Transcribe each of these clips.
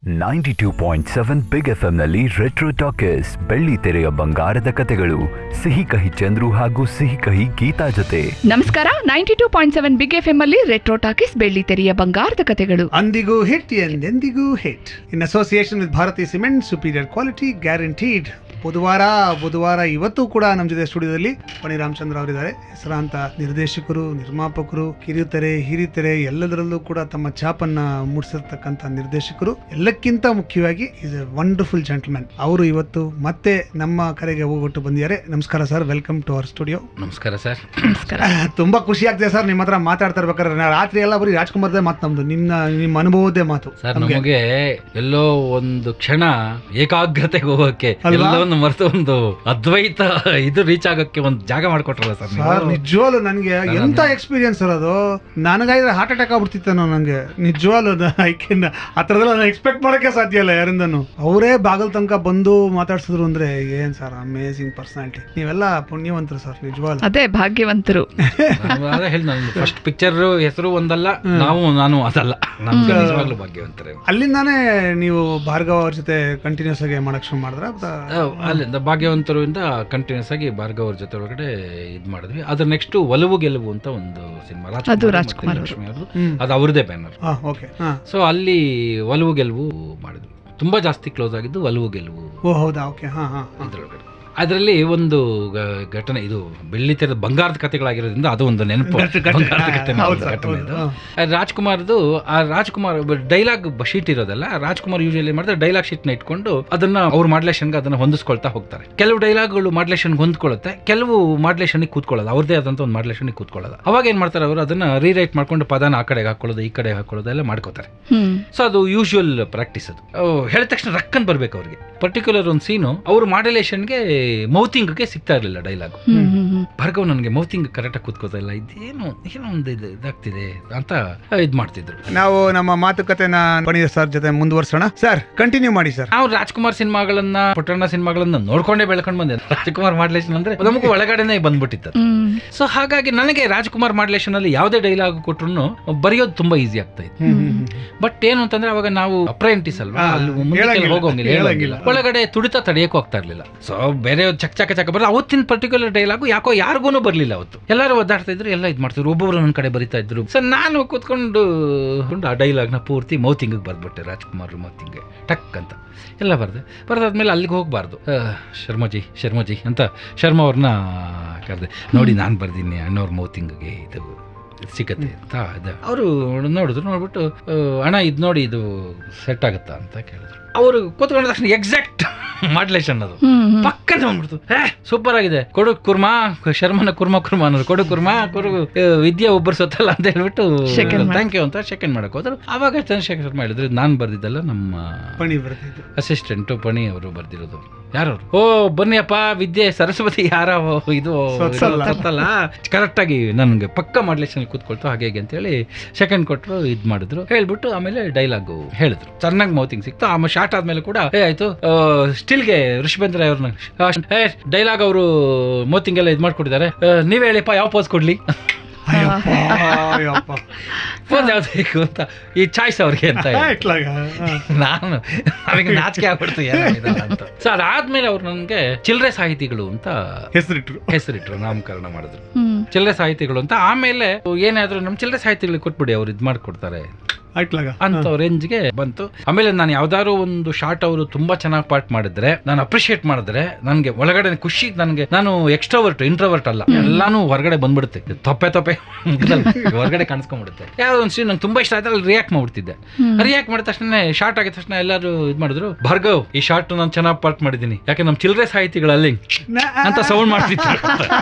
92.7 big FM ನಲ್ಲಿ retro talkies ಬೆಳ್ಳಿ ತೆರೆಯ ಬಂಗಾರದ ಕತೆಗಳು ಸಿಹಿ ಕಹಿ ಚಂದ್ರು ಹಾಗೂ ಸಿಹಿ ಕಹಿ ಗೀತಾ ಜೊತೆ ನಮಸ್ಕಾರ ninety two point seven big F M ಅಲ್ಲಿ ರೆಟ್ರೋ ಟಾಕೀಸ್ ಬೆಳ್ಳಿ ತೆರೆಯ ಬಂಗಾರದ ಕತೆಗಳು ಅಂದಿಗೂ ಹಿಟ್ ಎಂದೆಂದಿಗೂ hit in association with Bharathi cement superior quality guaranteed ಬುಧವಾರ ಬುಧವಾರ ಇವತ್ತು ಕೂಡ ನಮ್ಮ ಜೊತೆ ಸ್ಟುಡಿಯೋದಲ್ಲಿ ಪಣಿ ರಾಮಚಂದ್ರ ಅವರಿದ್ದಾರೆ ಹೆಸರಾಂತ ನಿರ್ದೇಶಕರು ನಿರ್ಮಾಪಕರು ಕಿರಿತೆರೆ ಹಿರಿತೆರೆ ಎಲ್ಲದರಲ್ಲೂ ಕೂಡ ತಮ್ಮ ಛಾಪನ್ನ ಮೂಡಿಸಿರ್ತಕ್ಕಂಥ ನಿರ್ದೇಶಕರು ಎಲ್ಲಕ್ಕಿಂತ ಮುಖ್ಯವಾಗಿ ಇಸ್ ಎ ವಂಡರ್ಫುಲ್ ಜೆಂಟಲ್ಮ್ಯಾನ್ ಅವರು ಇವತ್ತು ಮತ್ತೆ ನಮ್ಮ ಕರೆಗೆ ಹೋಗ್ಬಿಟ್ಟು ಬಂದಿದ್ದಾರೆ ನಮಸ್ಕಾರ sir welcome to our studio ನಮಸ್ಕಾರ ಸರ್ ನಮಸ್ಕಾರ ತುಂಬಾ ಖುಷಿ ಆಗ್ತಿದೆ ಸರ್ ನಿಮ್ಮ ಹತ್ರ ಮಾತಾಡ್ತಾ ಇರ್ಬೇಕಾದ್ರೆ ನಾ ರಾತ್ರಿ ಎಲ್ಲ ಬರೀ ರಾಜ್ಕುಮಾರ್ದೇ ಮಾತು ನಮ್ದು ನಿಮ್ಮ ನಿಮ್ಮ ಅನುಭವದೇ ಮಾತು ಸರ್ ನಮ್ಗೆ. ನಮಗೆ ಎಲ್ಲೋ ಒಂದು ಕ್ಷಣ ಏಕಾಗ್ರತೆಗೆ ಹೋಗೋಕೆ ಅಲ್ವಾ? ಎಲ್ಲವನ್ನು ಮರೆತು ಒಂದು ಅದ್ವೈತ ಇದು ರೀಚ್ ಆಗೋಕ್ಕೆ ಒಂದು ಜಾಗ ಮಾಡ್ಕೊಟ್ರಲ್ಲ ಸರ್ ನೀವು. ಸರ್ ನಿಜವಾಗ್ಲು ನನಗೆ ನಾನು- ಎಂತ ಎಕ್ಸ್ಪೀರಿಯನ್ಸ್ ಸರ್ ಅದು ನನಗಾದ್ರೆ ಹಾರ್ಟ್ ಅಟ್ಯಾಕ್ ಆಗ್ಬಿಡ್ತಿತ್ತೇನೋ ನನಗೆ ನಿಜವಾಗ್ಲು ಐಕೆನ್ ಆ ಥರದೆಲ್ಲ ನಾನು ಎಕ್ಸ್ಪೆಕ್ಟ್ ಮಾಡೋಕ್ಕೆ ಸಾಧ್ಯ ಇಲ್ಲ ಯಾರಿಂದನು ಅವರೇ ಬಾಗಲ್ ತನಕ ಬಂದು ಮಾತಾಡ್ಸಿದ್ರು ಅಂದ್ರೆ ಏನ್ ಸರ್ ಅಮೇಸಿಂಗ್ ಪರ್ಸನಾಲಿಟಿ ನೀವೆಲ್ಲ ಪುಣ್ಯವಂತರು ಸರ್ ನಿಜವಾಗ್ಲು ಅದೇ ಭಾಗ್ಯವಂತರು ನಾನು ಅದೇ ಹೇಳಿ ನಾನು ಫಸ್ಟ್ ಪಿಕ್ಚರ್ ಹೆಸರು ಒಂದಲ್ಲ ನಾವು ನಾನು ಅದಲ್ಲ ನಮ್ಗೆ ನಿಜವಾಗ್ಲೂ ಭಾಗ್ಯವಂತರೇ ಅಲ್ಲಿಂದಾನೇ ನೀವು ಭಾರ್ಗವ ಅವ್ರ ಜೊತೆ ಕಂಟಿನ್ಯೂಸ್ ಆಗಿ ಮಾಡಕ್ ಶುರು ಮಾಡಿದ್ರ ಆ, ಅಲ್ಲಿಂದ ಭಾಗ್ಯವಂತರು ಇಂದ ಕಂಟಿನ್ಯೂಸ್ ಆಗಿ ಭಾರ್ಗವ್ ಅವ್ರ ಜೊತೆ ಒಳಗಡೆ ಇದ್ ಮಾಡಿದ್ವಿ ಅದ್ರ ನೆಕ್ಸ್ಟ್ ಒಲವು ಗೆಲುವು ಅಂತ ಒಂದು ಸಿನಿಮಾ ಅದು ರಾಜ್ಕುಮಾರ್ ಅವರು. ಲಕ್ಷ್ಮಿ ಅವ್ರದ್ದು. ಹ್ಮ್ ಅದು ಅವ್ರದೇ ಬ್ಯಾನರ್ ಹಾ ಓಕೆ ಹಾ ಸೊ ಅಲ್ಲಿ ಒಲವು ಗೆಲುವು ಮಾಡಿದ್ವಿ ತುಂಬಾ ಜಾಸ್ತಿ ಕ್ಲೋಸ್ ಆಗಿದ್ದು ಒಲವು ಗೆಲುವು ಓ ಹೌದಾ ಓಕೆ ಹಾ ಹಾ ಹಾ. ಇದ್ರೊಳಗಡೆ ಅದರಲ್ಲಿ ಒಂದು ಗ- ಘಟನೆ ಇದು ಬೆಳ್ಳಿ ತೆರೆದ ಬಂಗಾರದ ಕಥೆಗಳಾಗಿರೋದ್ರಿಂದ ಅದು ಒಂದು ನೆನಪು ಘಟ- ಘಟ- ಬಂಗಾರದ ಹಾ, ಕಥೆ ಹೌದು ಸರ್, ಘಟನೆ ಇದು ಹೌದು, ಆ ರಾಜ್ಕುಮಾರ್ದು ಆ ರಾಜ್ಕುಮಾರ್ ಡೈಲಾಗ್ ಶೀಟ್ ಇರೋದಲ್ಲ ರಾಜ್ಕುಮಾರ್ ಯೂಶಲಿ ಮಾಡಿದ್ರೆ ಡೈಲಾಗ್ ಶೀಟ್ ನ ಇಟ್ಕೊಂಡು ಅದನ್ನ ಅವ್ರ ಮಾಡ್ಲೇಷನ್ಗೆ ಅದನ್ನ ಹೊಂದಿಸ್ಕೊಳ್ತಾ ಹೋಗ್ತಾರೆ ಕೆಲವು ಡೈಲಾಗ್ಗಳು ಮಾಡ್ಲೇಷನ್ ಹೊಂದ್ಕೊಳ್ಳುತ್ತೆ ಕೆಲವು ಮಾಡ್ಲೇಷನ್ ಕೂತ್ಕೊಳ್ಳೋದು ಅವ್ರದೇ ಆದಂತ ಒಂದು ಮಾಡ್ಲೇಷನ್ ಕೂತ್ಕೊಳ್ಳೋದು ಅವಾಗ ಏನ್ ಮಾಡ್ತಾರೆ ಅವರು ಅದನ್ನ ರೀರೈಟ್ ಮಾಡ್ಕೊಂಡು ಪದನ ಆ ಕಡೆಗೆ ಹಾಕೊಳ್ಳೋದು ಈ ಕಡೆ ಹಾಕೊಳ್ಳೋದು ಎಲ್ಲ ಮಾಡ್ಕೋತಾರೆ ಹ್ಮ್ ಸೊ ಅದು ಯೂಶುವಲ್ ಪ್ರಾಕ್ಟೀಸ್ ಅದು ಅವ್ ಹೇಳಿದ ತಕ್ಷಣ ರಕ್ಕನ್ ಬರ್ಬೇಕು ಅವ್ರಿಗೆ ಪರ್ಟಿಕ್ಯುಲರ್ ಒಂದು ಸೀನು ಅವ್ರ ಮಾಡ್ಯುಲೇಷನ್ಗೆ ಮೌತಿಂಗ್ಗೆ ಸಿಗ್ತಾ ಇರಲಿಲ್ಲ ಡೈಲಾಗ್ ಹ್ಮ್ ಹ್ಮ್ ಹ್ಮ್ ಭಾರ್ಗವ್ ನನಗೆ ಮೌತಿಂಗ್ ಕರೆಕ್ಟಾಗಿ ಕೂತ್ಕೋತಾ ಇಲ್ಲ ಇದೇನು ಏನೋ ಒಂದು ಇದು ಇದಾಗ್ತಿದೆ ಅಂತ ಇದು ಮಾಡ್ತಿದ್ರು ನಾವು ನಮ್ಮ ಮಾತುಕತೆನ ಪಣಿ ಸರ್ ಜೊತೆ ಮುಂದುವರ್ಸೋಣ ಸರ್ ಕಂಟಿನ್ಯೂ ಮಾಡಿ ಸರ್ ನಾವು ರಾಜ್ಕುಮಾರ್ ಸಿನಿಮಾಗಳನ್ನ ಪುಟ್ಟಣ್ಣ ಸಿನಿಮಾಗಳನ್ನ ನೋಡ್ಕೊಂಡೇ ಬೆಳ್ಕೊಂಡು ಬಂದೆ ರಾಜ್ಕುಮಾರ್ ಮಾಡ್ಲೇಷನ್ ಅಂದ್ರೆ ನಮಗೆ ಒಳಗಡೆನೆ ಬಂದ್ಬಿಟ್ಟಿತ್ತು ಹ್ಮ್ ಸೊ ಹಾಗಾಗಿ ನನಗೆ ರಾಜ್ಕುಮಾರ್ ಮಾಡ್ಲೇಷನ್ ಅಲ್ಲಿ ಯಾವುದೇ ಡೈಲಾಗ್ ಕೊಟ್ರು ಬರೆಯೋದು ತುಂಬಾ ಈಸಿ ಆಗ್ತಾ ಇತ್ತು ಹ್ಮ್ ಹ್ಮ್ ಹ್ಮ್ ಬಟ್ ಏನು ಅಂತಂದ್ರೆ ಅವಾಗ ನಾವು ಅಪ್ರೆಂಟಿಸ್ ಅಲ್ವಾ ಹಾ, ಅಲ್ಲಿ ಮುಂದಕ್ಕೆ ಹೇಳಂಗಿಲ್ಲ, ಹೋಗೋಂಗಿಲ್ಲ ಹೇಳಂಗಿಲ್ಲ. ಹೇಳಂಗಿಲ್ಲ ಒಳಗಡೆ ತುಡಿತ ತಡೆಯಕ್ಕೂ ಆಗ್ತಾ ಇರ್ಲಿಲ್ಲ ಸೊ ಬೇರೆ ಚಕ್ ಚಕ ಚಕ ಬರಲ್ಲ ಅವತ್ತಿನ ಪರ್ಟಿಕ್ಯುಲರ್ ಡೈಲಾಗು ಯಾಕೋ ಯಾರಿಗೂ ಬರ್ಲಿಲ್ಲ ಅವತ್ತು ಎಲ್ಲರೂ ಒದ್ದಾಡ್ತಾ ಇದ್ರು ಎಲ್ಲ ಇದು ಮಾಡ್ತಿದ್ರು ಒಬ್ಬೊಬ್ರು ನನ್ನ ಕಡೆ ಬರಿತಾ ಇದ್ರು ಸೊ ನಾನು ಕೂತ್ಕೊಂಡು ಕೊಂಡು ಆ ಡೈಲಾಗ್ನ ಪೂರ್ತಿ ಮೌತಿಂಗಿಗೆ ಬರ್ದ್ಬಿಟ್ಟೆ ರಾಜ್ಕುಮಾರ್ ಮೌತಿಂಗ್ಗೆ ಟಕ್ ಅಂತ ಎಲ್ಲ ಬರ್ದೆ ಬರ್ದಾದ್ಮೇಲೆ ಅಲ್ಲಿಗೆ ಹೋಗಬಾರ್ದು ಶರ್ಮಾಜಿ ಶರ್ಮಾಜಿ ಅಂತ ಶರ್ಮಾ ಅವ್ರನ್ನ ಕರೆದೆ ನೋಡಿ ನಾನು ಬರ್ದೀನಿ ಅಣ್ಣವ್ರ ಮೌತಿಂಗ್ಗೆ ಇದು ಸಿಗತ್ತೆ ಅಂತ ಇದೆ ಅವರು ನೋಡಿದ್ರು ನೋಡ್ಬಿಟ್ಟು ಆ, ಅಣ್ಣ ಇದು ನೋಡಿ ಇದು ಸೆಟ್ ಆಗುತ್ತಾ ಅಂತ ಕೇಳಿದ್ರು ಅವರು ಕೂತ್ಕೊಂಡ ತಕ್ಷಣ ಎಕ್ಸಾಕ್ಟ್ ಮಾಡ್ಲೇಷನ್ ಅದು ಹ್ಮ್ ಹ್ಮ್ ಪಕ್ಕನೆ ಬಂದ್ಬಿಡ್ತು ಏ ಸೂಪರ್ ಆಗಿದೆ ಕೊಡು ಕುರ್ಮಾ ಶರ್ಮನ ಕುರ್ಮಾ ಕುರ್ಮಾ ಅನ್ನೋದು ಕೊಡು ಕುರ್ಮಾ ಕೊಡು ಆ, ವಿದ್ಯೆ ಒಬ್ಬರು ಸೊತ್ತಲ್ಲ ಅಂತ ಹೇಳ್ಬಿಟ್ಟು Shake hand ಮಾಡು. ಥ್ಯಾಂಕ್ ಯು ಅಂತ ಸೆಕೆಂಡ್ ಮಾಡಕ್ ಹೋದ್ರು ಅವಾಗ ಚಂದ್ರಶೇಖರ್ ಶರ್ಮಾ ಹೇಳಿದ್ರು ನಾನು ಬರ್ದಿದ್ದಲ್ಲ ನಮ್ಮ ಪಣಿ ಬರ್ತಿದ್ದು ಅಸಿಸ್ಟೆಂಟು ಪಣಿ ಅವರು ಬರ್ದಿರೋದು ಯಾರು ಓ ಬನ್ನಿಯಪ್ಪ ವಿದ್ಯೆ ಸರಸ್ವತಿ ಯಾರ ಇದು ಸೊತ್ಸಲ್ಲ. ಸತ್ತಲ್ಲ ಕರೆಕ್ಟಾಗಿ ನನಗೆ ಪಕ್ಕ ಮಾಡ್ಲೇಷನ್ ಕೂತ್ಕೊಳ್ತು ಹಾಗೆ ಹೀಗೆ ಅಂತೇಳಿ ಸೆಕೆಂಡ್ ಕೊಟ್ಟರು ಇದು ಮಾಡಿದ್ರು ಹೇಳ್ಬಿಟ್ಟು ಆಮೇಲೆ ಡೈಲಾಗು ಹೇಳಿದ್ರು ಚೆನ್ನಾಗಿ ಮೌತಿಂಗ್ ಸಿಕ್ತು ಆಮೇಲೆ ಶಾರ್ಟ್ ಆದ್ಮೇಲೆ ಕೂಡ ಏ ಆಯ್ತು ಸ್ಟಿಲ್ಗೆ ಋಷಭೇಂದ್ರ ಅವ್ರನ್ನ ಏ ಡೈಲಾಗ್ ಅವರು ಮೌತಿಂಗ್ ಎಲ್ಲ ಇದು ಮಾಡ್ಕೊಟ್ಟಿದ್ದಾರೆ ಆ, ನೀವೇ ಹೇಳಿಪ್ಪ ಯಾವ ಪೋಸ್ ಕೊಡ್ಲಿ ಅಯ್ಯಪ್ಪ ಅಯ್ಯಪ್ಪ ಪೋಸ್ ಯಾವ್ದು ಬೇಕು ಅಂತ ಈ ಚಾಯ್ಸ್ ಅವ್ರಿಗೆ ಅಂತ ಹೇಳಿ. ಇಟ್ಲಾಗ ಹಾ. ನಾನು ನನಗೆ ನಾಚಿಕೆ ಆಗ್ಬಿಡ್ತು ಏನಾಗಿದೆಲ್ಲ ಅಂತ ಸೊ ಅದಾದ್ಮೇಲೆ ಅವ್ರು ನನಗೆ ಚಿಲ್ಲರೆ ಸಾಹಿತಿಗಳು ಅಂತ ಹೆಸರಿಟ್ರು ಹೆಸರಿಟ್ರು ನಾಮಕರಣ ಮಾಡಿದ್ರು ಹ್ಮ್ ಚಿಲ್ಲರೆ ಸಾಹಿತಿಗಳು ಅಂತ ಆಮೇಲೆ ಏನಾದ್ರು ನಮ್ಮ ಚಿಲ್ಲರೆ ಸಾಹಿತಿಗಳಿಗೆ ಕೊಟ್ಬಿಡಿ ಅವ್ರು ಇದು ಮಾಡ್ಕೊಡ್ತಾರೆ ಇಟ್ಲಾಗ ಅಂತ ರೇಂಜ್ಗೆ ಬಂತು ಆಮೇಲೆ ನಾನು ಯಾವ್ದಾದ್ರು ಒಂದು ಶಾರ್ಟ್ ಅವರು ತುಂಬಾ ಚೆನ್ನಾಗಿ ಪಾರ್ಟ್ ಮಾಡಿದ್ರೆ ನಾನು ಅಪ್ರಿಶಿಯೇಟ್ ಮಾಡಿದ್ರೆ ನನಗೆ ಒಳಗಡೆ ಖುಷಿ ನನಗೆ ನಾನು ಎಕ್ಸ್ಟ್ರಾವರ್ಟ್ ಇಂಟ್ರವರ್ಟ್ ಅಲ್ಲ ಎಲ್ಲಾನು ಹೊರಗಡೆ ಬಂದ್ಬಿಡುತ್ತೆ ತೊಪ್ಪೆ ತೊಪ್ಪೆ ಮುಖದಲ್ಲಿ ಹೊರಗಡೆ ಕಾಣಿಸ್ಕೊಂಡ್ಬಿಡುತ್ತೆ ಯಾವ್ದೋ ಒಂದು ಸೀನ್ ನಂಗೆ ತುಂಬಾ ಇಷ್ಟ ಆಯ್ತು ಅಲ್ಲಿ ರಿಯಾಕ್ಟ್ ಮಾಡ್ಬಿಡ್ತಿದ್ದೆ ಹ್ಮ್. ರಿಯಾಕ್ಟ್ ಮಾಡಿದ ತಕ್ಷಣ ಶಾರ್ಟ್ ಆಗಿದ ತಕ್ಷಣ ಎಲ್ಲರೂ ಇದು ಮಾಡಿದ್ರು ಭಾರ್ಗವ್ ಈ ಶಾರ್ಟ್ ನಾನು ಚೆನ್ನಾಗಿ ಪಾರ್ಟ್ ಮಾಡಿದ್ದೀನಿ ಯಾಕೆ ನಮ್ಮ ಚಿಲ್ಲರೆ ಸಾಹಿತಿಗಳಲ್ಲಿ ಅಂತ ಸೌಂಡ್ ಮಾಡ್ತಿದ್ರು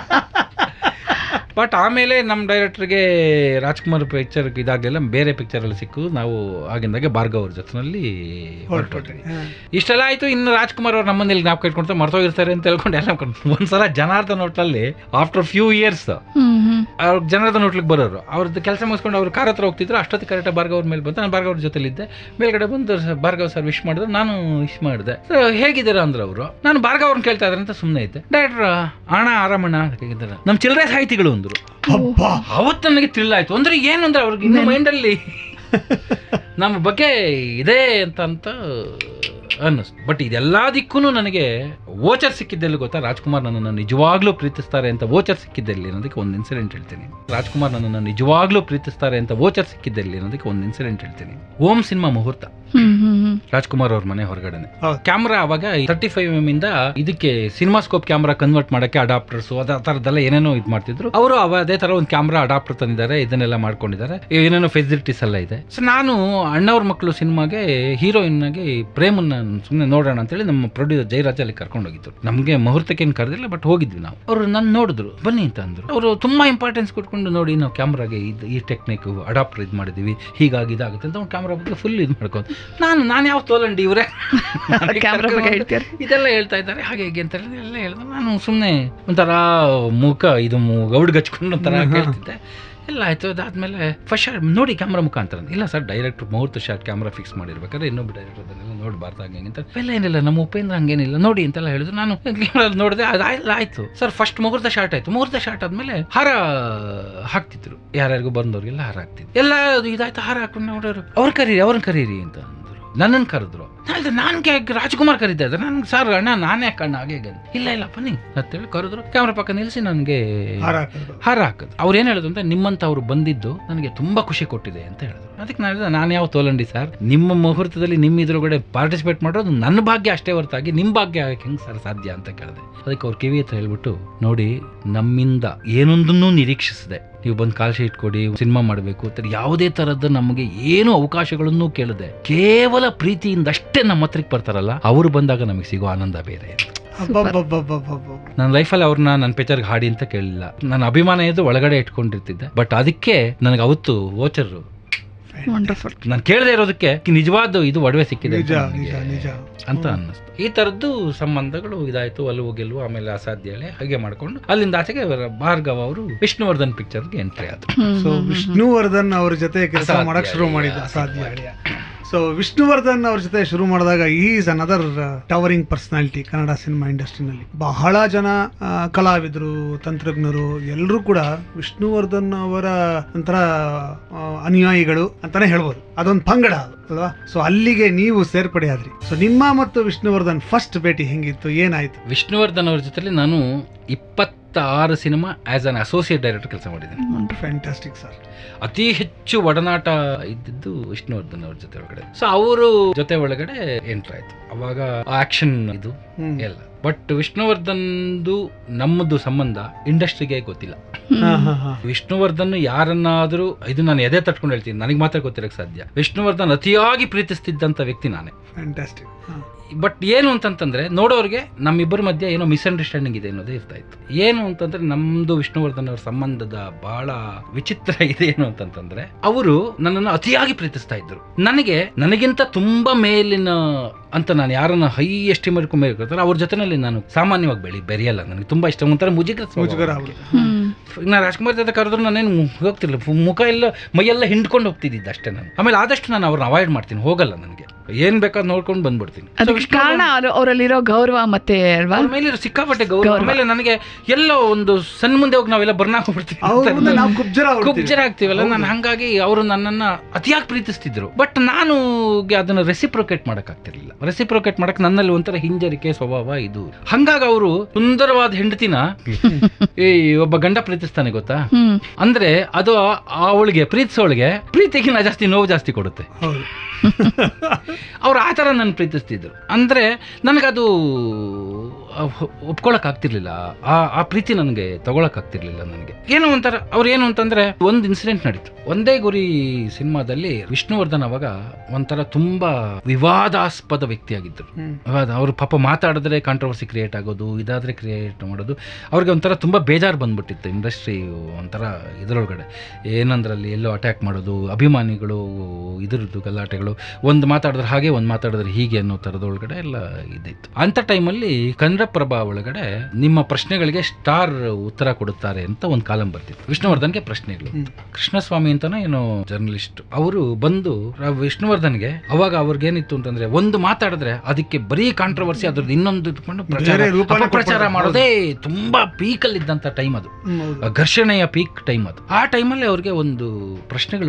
ಬಟ್ ಆಮೇಲೆ ನಮ್ಮ ಡೈರೆಕ್ಟರ್ಗೆ ರಾಜ್ಕುಮಾರ್ ಪಿಕ್ಚರ್ ಇದಾಗಲಿಲ್ಲ ಬೇರೆ ಪಿಕ್ಚರ್ ಅಲ್ಲಿ ಸಿಕ್ಕು ನಾವು ಆಗಿಂದಾಗೆ ಭಾರ್ಗವ್ ಅವ್ರ ಜೊತೆನಲ್ಲಿ ಹೊರಟೋದ್ರಿ ಇಷ್ಟೆಲ್ಲ ಆಯ್ತು ಇನ್ನು ರಾಜ್ಕುಮಾರ್ ಅವ್ರು ನಮ್ಮನೇಲಿ ಜ್ಞಾಪಕ ಇಟ್ಕೊಳ್ತಾ ಮರ್ತೋಗಿರ್ತಾರೆ ಅಂತ ಹೇಳ್ಕೊಂಡು ಎಲ್ಲ ಅನ್ಕೊಂಡು ಒಂದ್ಸಲ ಜನಾರ್ದನ್ ಹೋಟ್ಲಲ್ಲಿ after few years hmm hmm ಅವ್ರ ಜನಾರ್ದನ್ ಹೋಟ್ಲಿಗೆ ಬರೋರು ಅವ್ರದ್ದು ಕೆಲಸ ಮುಗಿಸ್ಕೊಂಡು ಅವ್ರು ಕಾರ್ ಹತ್ರ ಹೋಗ್ತಿದ್ರು ಅಷ್ಟೊತ್ತಿಗೆ ಕರೆಕ್ಟಾಗಿ ಭಾರ್ಗವ್ ಅವ್ರ ಮೇಲೆ ಬಂತು ನಾನು ಭಾರ್ಗವ್ ಅವ್ರ ಜೊತೆಲಿದ್ದೆ ಮೇಲ್ಗಡೆ ಬಂದು ಸ- ಭಾರ್ಗವ್ ಸರ್ ವಿಶ್ ಮಾಡಿದ್ರು ನಾನು ವಿಶ್ ಮಾಡಿದೆ So, ಹೇಗಿದ್ದೀರಾ ಅಂದ್ರೆ ಅವರು ನಾನು ಭಾರ್ಗವ್ ಅವ್ರನ್ನ ಕೇಳ್ತಾ ಇದ್ದಾರೆ ಅಂತ ಸುಮ್ಮನೆ ಇದ್ದೆ ಡೈರೆಕ್ಟರ್ ಅಣ್ಣ ಆರಾಮಣ್ಣ ಅಂತ ಹೇಗಿದ್ದಾರೆ ನಮ್ಮ ಚಿಲ್ಲರೆ ಸಾಹಿತಿಗಳು ಅಂದರು ಅಬ್ಬಾ ಅವತ್ತು ನನಗೆ ಥ್ರಿಲ್ ಆಯ್ತು ಅಂದ್ರೆ ಏನು ಅಂದ್ರೆ ಅವ್ರಿಗೆ ಇನ್ನು ಮೈಂಡಲ್ಲಿ ನಮ್ಮ ಬಗ್ಗೆ ಇದೆ ಅಂತ ಅಂತ ಅನ್ನಿಸ್ತು ಬಟ್ ಇದೆಲ್ಲದಕ್ಕೂ ನನಗೆ ವೋಚರ್ ಸಿಕ್ಕಿದ್ದೆಲ್ಲಿ ಗೊತ್ತಾ ರಾಜ್ಕುಮಾರ್ ನನ್ನನ್ನು ನಿಜವಾಗ್ಲೂ ಪ್ರೀತಿಸ್ತಾರೆ ಅಂತ ವೋಚರ್ ಸಿಕ್ಕಿದ್ದೆಲ್ಲಿ ಅನ್ನೋದಕ್ಕೆ ಒಂದು ಇನ್ಸಿಡೆಂಟ್ ಹೇಳ್ತೀನಿ ರಾಜ್ಕುಮಾರ್ ನನ್ನನ್ನು ನಿಜವಾಗ್ಲೂ ಪ್ರೀತಿಸ್ತಾರೆ ಅಂತ ವೋಚರ್ ಸಿಕ್ಕಿದ್ದೆಲ್ಲಿ ಅನ್ನೋದಕ್ಕೆ ಒಂದು ಇನ್ಸಿಡೆಂಟ್ ಹೇಳ್ತೀನಿ ಓಂ ಸಿನಿಮಾ ಮುಹೂರ್ತ ಹ್ಮ್ ಹ್ಮ್ ಹ್ಮ್ ರಾಜ್ಕುಮಾರ್ ಅವ್ರ ಮನೆ ಹೊರಗಡೆನೆ ಹೌದು. ಕ್ಯಾಮ್ರಾ ಅವಾಗ ತರ್ಟಿ ಫೈವ್ ಎಮ್ ಇಂದ ಇದಕ್ಕೆ ಸಿನಿಮಾಸ್ಕೋಪ್ ಕ್ಯಾಮ್ರಾ ಕನ್ವರ್ಟ್ ಮಾಡಕ್ಕೆ ಅಡಾಪ್ಟರ್ಸ್ ಅದ ಥರದ್ದೆಲ್ಲ ಏನೇನೋ ಇದು ಮಾಡ್ತಿದ್ರು ಅವರು ಅವ ಅದೇ ತರ ಒಂದು ಕ್ಯಾಮ್ರಾ ಅಡಾಪ್ಟರ್ ತಂದಿದ್ದಾರೆ ಇದನ್ನೆಲ್ಲ ಮಾಡ್ಕೊಂಡಿದ್ದಾರೆ ಏನೇನೋ ಫೆಸಿಲಿಟೀಸ್ ಎಲ್ಲ ಇದೆ ಸೊ ನಾನು ಅಣ್ಣವ್ರ ಮಕ್ಕಳು ಸಿನಿಮಾಗೆ ಹೀರೋಯಿನ್ ಆಗಿ ಪ್ರೇಮನ್ನ ಸುಮ್ಮನೆ ನೋಡೋಣ ಅಂತೇಳಿ ನಮ್ಮ ಪ್ರೊಡ್ಯೂಸರ್ ಜಯರಾಜ್ ಅಲ್ಲಿ ಕರ್ಕೊಂಡು ಹೋಗಿದ್ರು ನಮಗೆ ಮುಹೂರ್ತಕ್ಕೆ ಏನು ಕರೆದಿಲ್ಲ ಬಟ್ ಹೋಗಿದ್ವಿ ನಾವು ಅವರು ನನ್ನ ನೋಡಿದ್ರು ಬನ್ನಿ ಅಂತ ಅಂದ್ರು ಅವರು ತುಂಬಾ ಇಂಪಾರ್ಟೆನ್ಸ್ ಕೊಟ್ಕೊಂಡು ನೋಡಿ ನಾವು ಕ್ಯಾಮ್ರಾಗೆ ಇದು ಈ ಟೆಕ್ನಿಕ್ ಅಡಾಪ್ಟರ್ ಇದು ಮಾಡಿದೀವಿ ಹೀಗಾಗಿ ಇದಾಗುತ್ತೆ ಅಂತ ಕ್ಯಾಮ್ರಾ ಬಗ್ಗೆ ಫುಲ್ ಇದು ಮಾಡ್ಕೊಂಡು ನಾನು ನಾನು ಯಾವ ತೋಲಂಡಿ ಇವರೇ ಕ್ಯಾಮ್ರಾ ಬಗ್ಗೆ ಹೇಳ್ತೀರ ಇದೆಲ್ಲ ಹೇಳ್ತಾ ಇದ್ದಾರೆ ಹಾಗೆ ಹೀಗೆ ಅಂತ ಹೇಳಿ ಎಲ್ಲ ಹೇಳಿದ್ರು ನಾನು ಸುಮ್ಮನೆ ಒಂಥರ ಮುಖ ಇದು ಗೌಡ್ ಗಚ್ಕೊಂಡು ಒಂಥರ ಹ್ಮ್, ಹ್ಮ್. ಕೇಳ್ತಿದ್ದೆ ಎಲ್ಲ ಆಯ್ತು ಅದಾದ್ಮೇಲೆ ಫಸ್ಟ್ ಶಾಟ್ ನೋಡಿ ಕ್ಯಾಮ್ರಾ ಮುಖಾಂತರ ಇಲ್ಲ ಸರ್ ಡೈರೆಕ್ಟ್ ಮುಹೂರ್ತ ಶಾಟ್ ಕ್ಯಾಮ್ರಾ ಫಿಕ್ಸ್ ಮಾಡಿರ್ಬೇಕಾದ್ರೆ ಇನ್ನೊಬ್ಬ ಡೈರೆಕ್ಟರ್ ಅದನ್ನೆಲ್ಲ ನೋಡಬಾರ್ದು ಹಂಗೆ ಹಿಂಗೆ ಅಂತ ಎಲ್ಲ ಏನಿಲ್ಲ ನಮ್ಮ ಉಪೇಂದ್ರ ಹಂಗೇನಿಲ್ಲ ನೋಡಿ ಅಂತೆಲ್ಲ ಹೇಳಿದ್ರು ನಾನು camera ಅಲ್ಲಿ ನೋಡಿದೆ ಅದಾಯ್ತು ಆಯ್ತು ಸರ್ ಫಸ್ಟ್ ಮುಹೂರ್ತ ಶಾಟ್ ಆಯ್ತು ಮುಹೂರ್ತ ಶಾಟ್ ಆದ್ಮೇಲೆ ಹಾರ ಹಾಕ್ತಿದ್ರು ಯಾರ್ಯಾರಿಗೂ ಬಂದವ್ರಿಗೆಲ್ಲ ಹಾರ ಹಾಕ್ತಿದ್ರು ಎಲ್ಲ ಅದು ಇದಾಯ್ತು ಹಾರ ಹಾಕೊಂಡು ನೋಡೋರು ಅವ್ರು ಕರೀರಿ ಅವ್ರನ್ನ ಕರೀರಿ ಅಂತ ಅಂದ್ರು ನನ್ನನ್ನು ಕರೆದ್ರು ನಾನು ನನ್ಗೆ ರಾಜ್ಕುಮಾರ್ ಕರೀತಾ ಇದ್ದಾರೆ ನನ್ಗೆ ಸರ್ ಅಣ್ಣ ನಾನೇ ಅಣ್ಣ ಹಾಗೆ ಹೀಗೆ ಅಂತ. ಇಲ್ಲ ಇಲ್ಲ ಬನ್ನಿ ಅಂತೇಳಿ ಕರೆದ್ರು ಕ್ಯಾಮ್ರಾ ಪಕ್ಕ ನಿಲ್ಲಿಸಿ ನನಗೆ ಹಾರ ಹಾಕೋದು. ಹಾರ ಹಾಕಿದ್ರು ಅವ್ರು ಏನು ಹೇಳಿದ್ರು ಅಂತ ನಿಮ್ಮಂಥವ್ರು ಬಂದಿದ್ದು ನನಗೆ ತುಂಬಾ ಖುಷಿ ಕೊಟ್ಟಿದೆ ಅಂತ ಹೇಳಿದ್ರು ಅದಕ್ಕೆ ನಾನು ಹೇಳಿದೆ ನಾನು ಯಾವ ತೋಲಂಡಿ ಸರ್ ನಿಮ್ಮ ಮುಹೂರ್ತದಲ್ಲಿ ನಿಮ್ಮ ಇದ್ರೊಳಗಡೆ ಪಾರ್ಟಿಸಿಪೇಟ್ ಮಾಡೋದು ನನ್ನ ಭಾಗ್ಯ ಅಷ್ಟೇ ಹೊರತಾಗಿ ನಿಮ್ಮ ಭಾಗ್ಯ ಆಗಕ್ಕೆ ಹೆಂಗೆ ಸರ್ ಸಾಧ್ಯ ಅಂತ ಕೇಳಿದೆ ಅದಕ್ಕೆ ಅವ್ರ ಕಿವಿ ಹತ್ರ ಹೇಳ್ಬಿಟ್ಟು ನೋಡಿ ನಮ್ಮಿಂದ ಏನೊಂದನ್ನು ನಿರೀಕ್ಷಿಸಿದೆ ನೀವು ಬಂದು ಕಾಲ್ ಶೀಟ್ ಕೊಡಿ ಸಿನಿಮಾ ಮಾಡಬೇಕು ಅಂತ ಯಾವುದೇ ತರದ್ದು ನಮಗೆ ಏನು ಅವಕಾಶಗಳನ್ನು ಕೇಳಿದೆ ಕೇವಲ ಪ್ರೀತಿಯಿಂದ ಅಷ್ಟೇ ನಮ್ಮ ಹತ್ರಕ್ಕೆ ಬರ್ತಾರಲ್ಲ ಅವರು ಬಂದಾಗ ನಮಗೆ ಸಿಗೋ ಆನಂದ ಬೇರೆ ಅಬ್ಬಬ್ಬಬ್ಬಬ್ಬಬ್ಬಬ್ಬ. ನನ್ನ ಲೈಫಲ್ಲಿ ಅವ್ರನ್ನ ನನ್ನ ಪಿಕ್ಚರ್ಗೆ ಹಾಡಿ ಅಂತ ಕೇಳಿಲ್ಲ ನನ್ನ ಅಭಿಮಾನ ಇದು ಒಳಗಡೆ ಇಟ್ಕೊಂಡಿರ್ತಿದ್ದೆ ಬಟ್ ಅದಕ್ಕೆ ನನಗೆ ಅವತ್ತು ವೋಚರ್ ವಂಡರ್ಫುಲ್ ನಾನು ಕೇಳದೆ ಇರೋದಕ್ಕೆ ನಿಜವಾದ ಇದು ಒಡವೆ ಸಿಕ್ಕಿದೆ ಅಂತ ನಿಜ ನನಗೆ ನಿಜ ನಿಜ ಅಂತ ಅನ್ನಿಸ್ತು ಈ ತರದ್ದು ಸಂಬಂಧಗಳು ಇದಾಯ್ತು ಒಲವು ಗೆಲುವು ಆಮೇಲೆ ಅಸಾಧ್ಯ ಹೇಳಿ ಹಾಗೆ ಮಾಡ್ಕೊಂಡು ಅಲ್ಲಿಂದ ಆಚೆಗೆ ಭಾರ್ಗವ ಅವರು ವಿಷ್ಣುವರ್ಧನ್ ಪಿಕ್ಚರ್ಗೆ ಎಂಟ್ರಿ ಆದ್ರು ಸೊ ವಿಷ್ಣುವರ್ಧನ್ ಅವ್ರ ಜೊತೆ ಕೆಲಸ ಅಸಾಧ್ಯ ಮಾಡಕ್ ಶುರು ಅಳಿಯ, ಮಾಡಿದ್ದ ಅಸಾಧ್ಯ ಅಸಾಧ್ಯ. ಅಳಿಯ ಸೊ ವಿಷ್ಣುವರ್ಧನ್ ಅವ್ರ ಜೊತೆ ಶುರು ಮಾಡಿದಾಗ is another towering personality Kannada cinema ಇಂಡಸ್ಟ್ರಿನಲ್ಲಿ ಬಹಳ ಜನ ಆ, ಕಲಾವಿದರು ತಂತ್ರಜ್ಞರು ಎಲ್ಲರೂ ಕೂಡ ವಿಷ್ಣುವರ್ಧನ್ ಅವರ ಒಂಥರ ಆ, ಅನುಯಾಯಿಗಳು ಅಂತಾನೆ ಹೇಳ್ಬೋದು ಅದೊಂದು ಪಂಗಡ ಅದು ಅಲ್ವಾ ಸೊ ಅಲ್ಲಿಗೆ ನೀವು ಸೇರ್ಪಡೆ ಆದ್ರಿ ಸೊ ನಿಮ್ಮ ಮತ್ತು ವಿಷ್ಣುವರ್ಧನ್ ಫಸ್ಟ್ ಭೇಟಿ ಹೆಂಗಿತ್ತು ಏನಾಯ್ತು ವಿಷ್ಣುವರ್ಧನ್ ಅವ್ರ ಜೊತೆಲಿ ನಾನು ಇಪ್ಪತ್ತಾರು cinema as an associate director ಕೆಲಸ ಮಾಡಿದ್ದೀನಿ ಫ್ಯಾಂಟಾಸ್ಟಿಕ್ ಸರ್ ಅತಿ ಹೆಚ್ಚು ಒಡನಾಟ ಇದ್ದಿದ್ದು ವಿಷ್ಣುವರ್ಧನ್ ಅವ್ರ ಜೊತೆ ಒಳಗಡೆ ಸೊ ಅವರು ಜೊತೆ ಒಳಗಡೆ ಎಂಟ್ರ್ ಆಯ್ತು ಅವಾಗ ಆಕ್ಷನ್ ಇದು ಹ್ಮ್ ಎಲ್ಲ ಬಟ್ ವಿಷ್ಣುವರ್ಧನ್ದು ನಮ್ಮದು ಸಂಬಂಧ ಇಂಡಸ್ಟ್ರಿಗೆ ಗೊತ್ತಿಲ್ಲ ಹಾ, ಹಾ, ಹಾ. ವಿಷ್ಣುವರ್ಧನ್ ಯಾರನ್ನಾದರೂ ಇದು ನಾನು ಎದೆ ತಟ್ಕೊಂಡು ಹೇಳ್ತೀನಿ ನನಗೆ ಮಾತ್ರ ಗೊತ್ತಿರಕ್ಕೆ ಸಾಧ್ಯ ವಿಷ್ಣುವರ್ಧನ್ ಅತಿಯಾಗಿ ಪ್ರೀತಿಸ್ತಿದ್ದಂಥ ವ್ಯಕ್ತಿ ನಾನೇ ಫ್ಯಾಂಟಾಸ್ಟಿಕ್ ಹಾ. ಬಟ್ ಏನು ಅಂತಂತಂದ್ರೆ ನೋಡೋರಿಗೆ ನಮ್ಮಿಬ್ಬರ ಮಧ್ಯೆ ಏನೋ ಮಿಸ್ಅಂಡರ್ಸ್ಟ್ಯಾಂಡಿಂಗ್ ಇದೆ ಅನ್ನೋದೇ ಇರ್ತಾ ಇತ್ತು ಏನು ಅಂತಂದ್ರೆ ನಮ್ದು ವಿಷ್ಣುವರ್ಧನ್ ಅವ್ರ ಸಂಬಂಧದ ಬಹಳ ವಿಚಿತ್ರ ಇದೆ ಏನು ಅಂತಂತಂದ್ರೆ ಅವರು ನನ್ನನ್ನು ಅತಿಯಾಗಿ ಪ್ರೀತಿಸ್ತಾ ಇದ್ರು ನನಗೆ ನನಗಿಂತ ತುಂಬಾ ಮೇಲಿನ ಅಂತ ನಾನು ಯಾರನ್ನ ಹೈ ಎಸ್ಟಿಮ್ ಮಾಡ್ಕೊಂಡು ಮೇಲ್ಕೊಳ್ತಾರೆ ಅವ್ರ ಜೊತೆನಲ್ಲಿ ನಾನು ಸಾಮಾನ್ಯವಾಗಿ ಬೆಳಿ ಬೆರೆಯಲ್ಲ ನನಗೆ ತುಂಬಾ ಇಷ್ಟ ಒಂಥರ ಮುಜುಗರ ಸ್ವಭಾವ ಮುಜುಗರ ನನಗೆ. ಆಗ್ಬಿಡುತ್ತೆ. ನಾನು ರಾಜ್ಕುಮಾರ್ ಜೊತೆ ಕರೆದ್ರು ನಾನೇನು ಹೋಗ್ತಿರ್ಲಿಲ್ಲ ಫು- ಮುಖ ಎಲ್ಲ ಮೈಯೆಲ್ಲ ಹಿಂಡ್ಕೊಂಡು ಹೋಗ್ತಿದ್ದಿದ್ದು ಅಷ್ಟೇ ನಾನು ಆಮೇಲೆ ಆದಷ್ಟು ನಾನು ಅವ್ರನ್ನ ಅವಾಯ್ಡ್ ಮಾಡ್ತೀನಿ ಹೋಗಲ್ಲ ನನಗೆ ಏನ್ ಬೇಕಾದ್ ನೋಡ್ಕೊಂಡು ಬಂದ್ಬಿಡ್ತೀನಿ So, ಅದಕ್ಕೆ ವಿಷ್ಣು ಕಾರಣ ಅವ್ರ- ಅವರಲ್ಲಿರೋ ಗೌರವ ಮತ್ತೆ ಅಲ್ವಾ ಅವ್ರ ಮೇಲೆ ಇರೋ ಸಿಕ್ಕಾಪಟ್ಟೆ ಗೌರವ ಗೌರವ. ಆಮೇಲೆ ನನಗೆ ಎಲ್ಲೋ ಒಂದು ಸಣ್ಣ ಮುಂದೆ ಹೋಗಿ ನಾವೆಲ್ಲ ಬರ್ನಾಕ್ ಹೋಗ್ಬಿಡ್ತೀವಿ ಅವ್ರ ಮುಂದೆ ನಾವು ಕುಬ್ಜರ ಆಗ್ಬಿಡ್ತೀವಿ. ಕುಬ್ಜರ ಆಗ್ತೀವಲ್ಲ ಹೌದು. ನಾನು ಹಂಗಾಗಿ ಅವರು ನನ್ನನ್ನ ಅತಿಯಾಗಿ ಪ್ರೀತಿಸ್ತಿದ್ರು ಬಟ್ ನಾನು ಗೆ ಅದನ್ನ ರೆಸಿಪ್ರೊಕೇಟ್ ಮಾಡಕ್ ಆಗ್ತಿರ್ಲಿಲ್ಲ ರೆಸಿಪ್ರೊಕೇಟ್ ಮಾಡಕ್ ನನ್ನಲ್ಲಿ ಒಂಥರ ಹಿಂಜರಿಕೆ ಸ್ವಭಾವ ಇದು ಹಂಗಾಗಿ ಅವರು ಸುಂದರವಾದ ಹೆಂಡತಿನ ಈ ಒಬ್ಬ ಗಂಡ ಪ್ರೀತಿಸ್ತಾನೆ ಗೊತ್ತಾ ಹ್ಮ್ ಅಂದ್ರೆ ಅದು ಅವಳಿಗೆ ಪ್ರೀತಿಸೋಳಿಗೆ ಪ್ರೀತಿಗಿನ ಜಾಸ್ತಿ ನೋವು ಜಾಸ್ತಿ ಕೊಡುತ್ತೆ ಹೌದು ಅವ್ರು ಆ ಥರ ನನ್ನ ಪ್ರೀತಿಸ್ತಿದ್ರು ಅಂದರೆ ನನಗದು ಒಪ್ಕೊಳಕ್ ಆಗ್ತಿರ್ಲಿಲ್ಲ ಆ ಆ ಪ್ರೀತಿ ನನಗೆ ತಗೊಳಕ್ ಆಗ್ತಿರ್ಲಿಲ್ಲ ನನಗೆ ಏನು ಒಂಥರ ಅವ್ರು ಏನು ಅಂತಂದ್ರೆ ಒಂದು ಇನ್ಸಿಡೆಂಟ್ ನಡೀತು ಒಂದೇ ಗುರಿ ಸಿನಿಮಾದಲ್ಲಿ ವಿಷ್ಣುವರ್ಧನ್ ಅವಾಗ ಒಂಥರ ತುಂಬಾ ವಿವಾದಾಸ್ಪದ ವ್ಯಕ್ತಿಯಾಗಿದ್ದರು ಹ್ಮ್. ಅವರು ಪಾಪ ಮಾತಾಡಿದ್ರೆ ಕಾಂಟ್ರವರ್ಸಿ ಕ್ರಿಯೇಟ್ ಆಗೋದು ಇದಾದ್ರೆ ಕ್ರಿಯೇಟ್ ಮಾಡೋದು ಅವ್ರಿಗೆ ಒಂಥರ ತುಂಬ ಬೇಜಾರು ಬಂದ್ಬಿಟ್ಟಿತ್ತು ಇಂಡಸ್ಟ್ರಿ ಒಂಥರ ಇದರೊಳಗಡೆ ಏನಂದ್ರಲ್ಲಿ ಎಲ್ಲೋ ಅಟ್ಯಾಕ್ ಮಾಡೋದು ಅಭಿಮಾನಿಗಳು ಇದರದ್ದು ಗಲಾಟೆಗಳು ಒಂದು ಮಾತಾಡಿದ್ರೆ ಹಾಗೆ ಒಂದು ಮಾತಾಡಿದ್ರೆ ಹೀಗೆ ಅನ್ನೋ ಥರದೊಳಗಡೆ ಎಲ್ಲ ಇದಿತ್ತು ಅಂಥ ಟೈಮಲ್ಲಿ ಕನ್ನಡಪ್ರಭ ಒಳಗಡೆ ನಿಮ್ಮ ಪ್ರಶ್ನೆಗಳಿಗೆ ಸ್ಟಾರ್ ಉತ್ತರ ಕೊಡುತ್ತಾರೆ ಅಂತ ಒಂದು ಕಾಲಂ ಬರ್ತಿತ್ತು ವಿಷ್ಣುವರ್ಧನ್ಗೆ ಪ್ರಶ್ನೆಗಳು ಹ್ಮ್. ಕೃಷ್ಣಸ್ವಾಮಿ ಅಂತಾನೆ ಏನೋ ಜರ್ನಲಿಸ್ಟ್ ಅವರು ಬಂದು ರ- ವಿಷ್ಣುವರ್ಧನ್ಗೆ ಅವಾಗ ಅವ್ರಿಗೇನಿತ್ತು ಅಂತಂದ್ರೆ ಒಂದು ಮಾತಾಡಿದ್ರೆ ಅದಕ್ಕೆ ಬರೀ ಕಾಂಟ್ರವರ್ಸಿ ಅದ್ರದ್ದು ಇನ್ನೊಂದು ಇಟ್ಕೊಂಡು ಪ್ರಚಾರ ಬೇರೆ ರೂಪನೇ ಅಪಪ್ರಚಾರ ಕೊಟ್ಬಿಡೋದು. ಮಾಡೋದೇ ತುಂಬಾ ಪೀಕಲ್ಲಿ ಇದ್ದಂತ ಟೈಮ್ ಅದು ಹ್ಮ್, ಹೌದು. ಘರ್ಷಣೆಯ ಪೀಕ್ ಟೈಮ್ ಅದು ಆ ಟೈಮಲ್ಲಿ ಅವ್ರಿಗೆ ಒಂದು ಪ್ರಶ್ನೆಗಳು ಬಂತು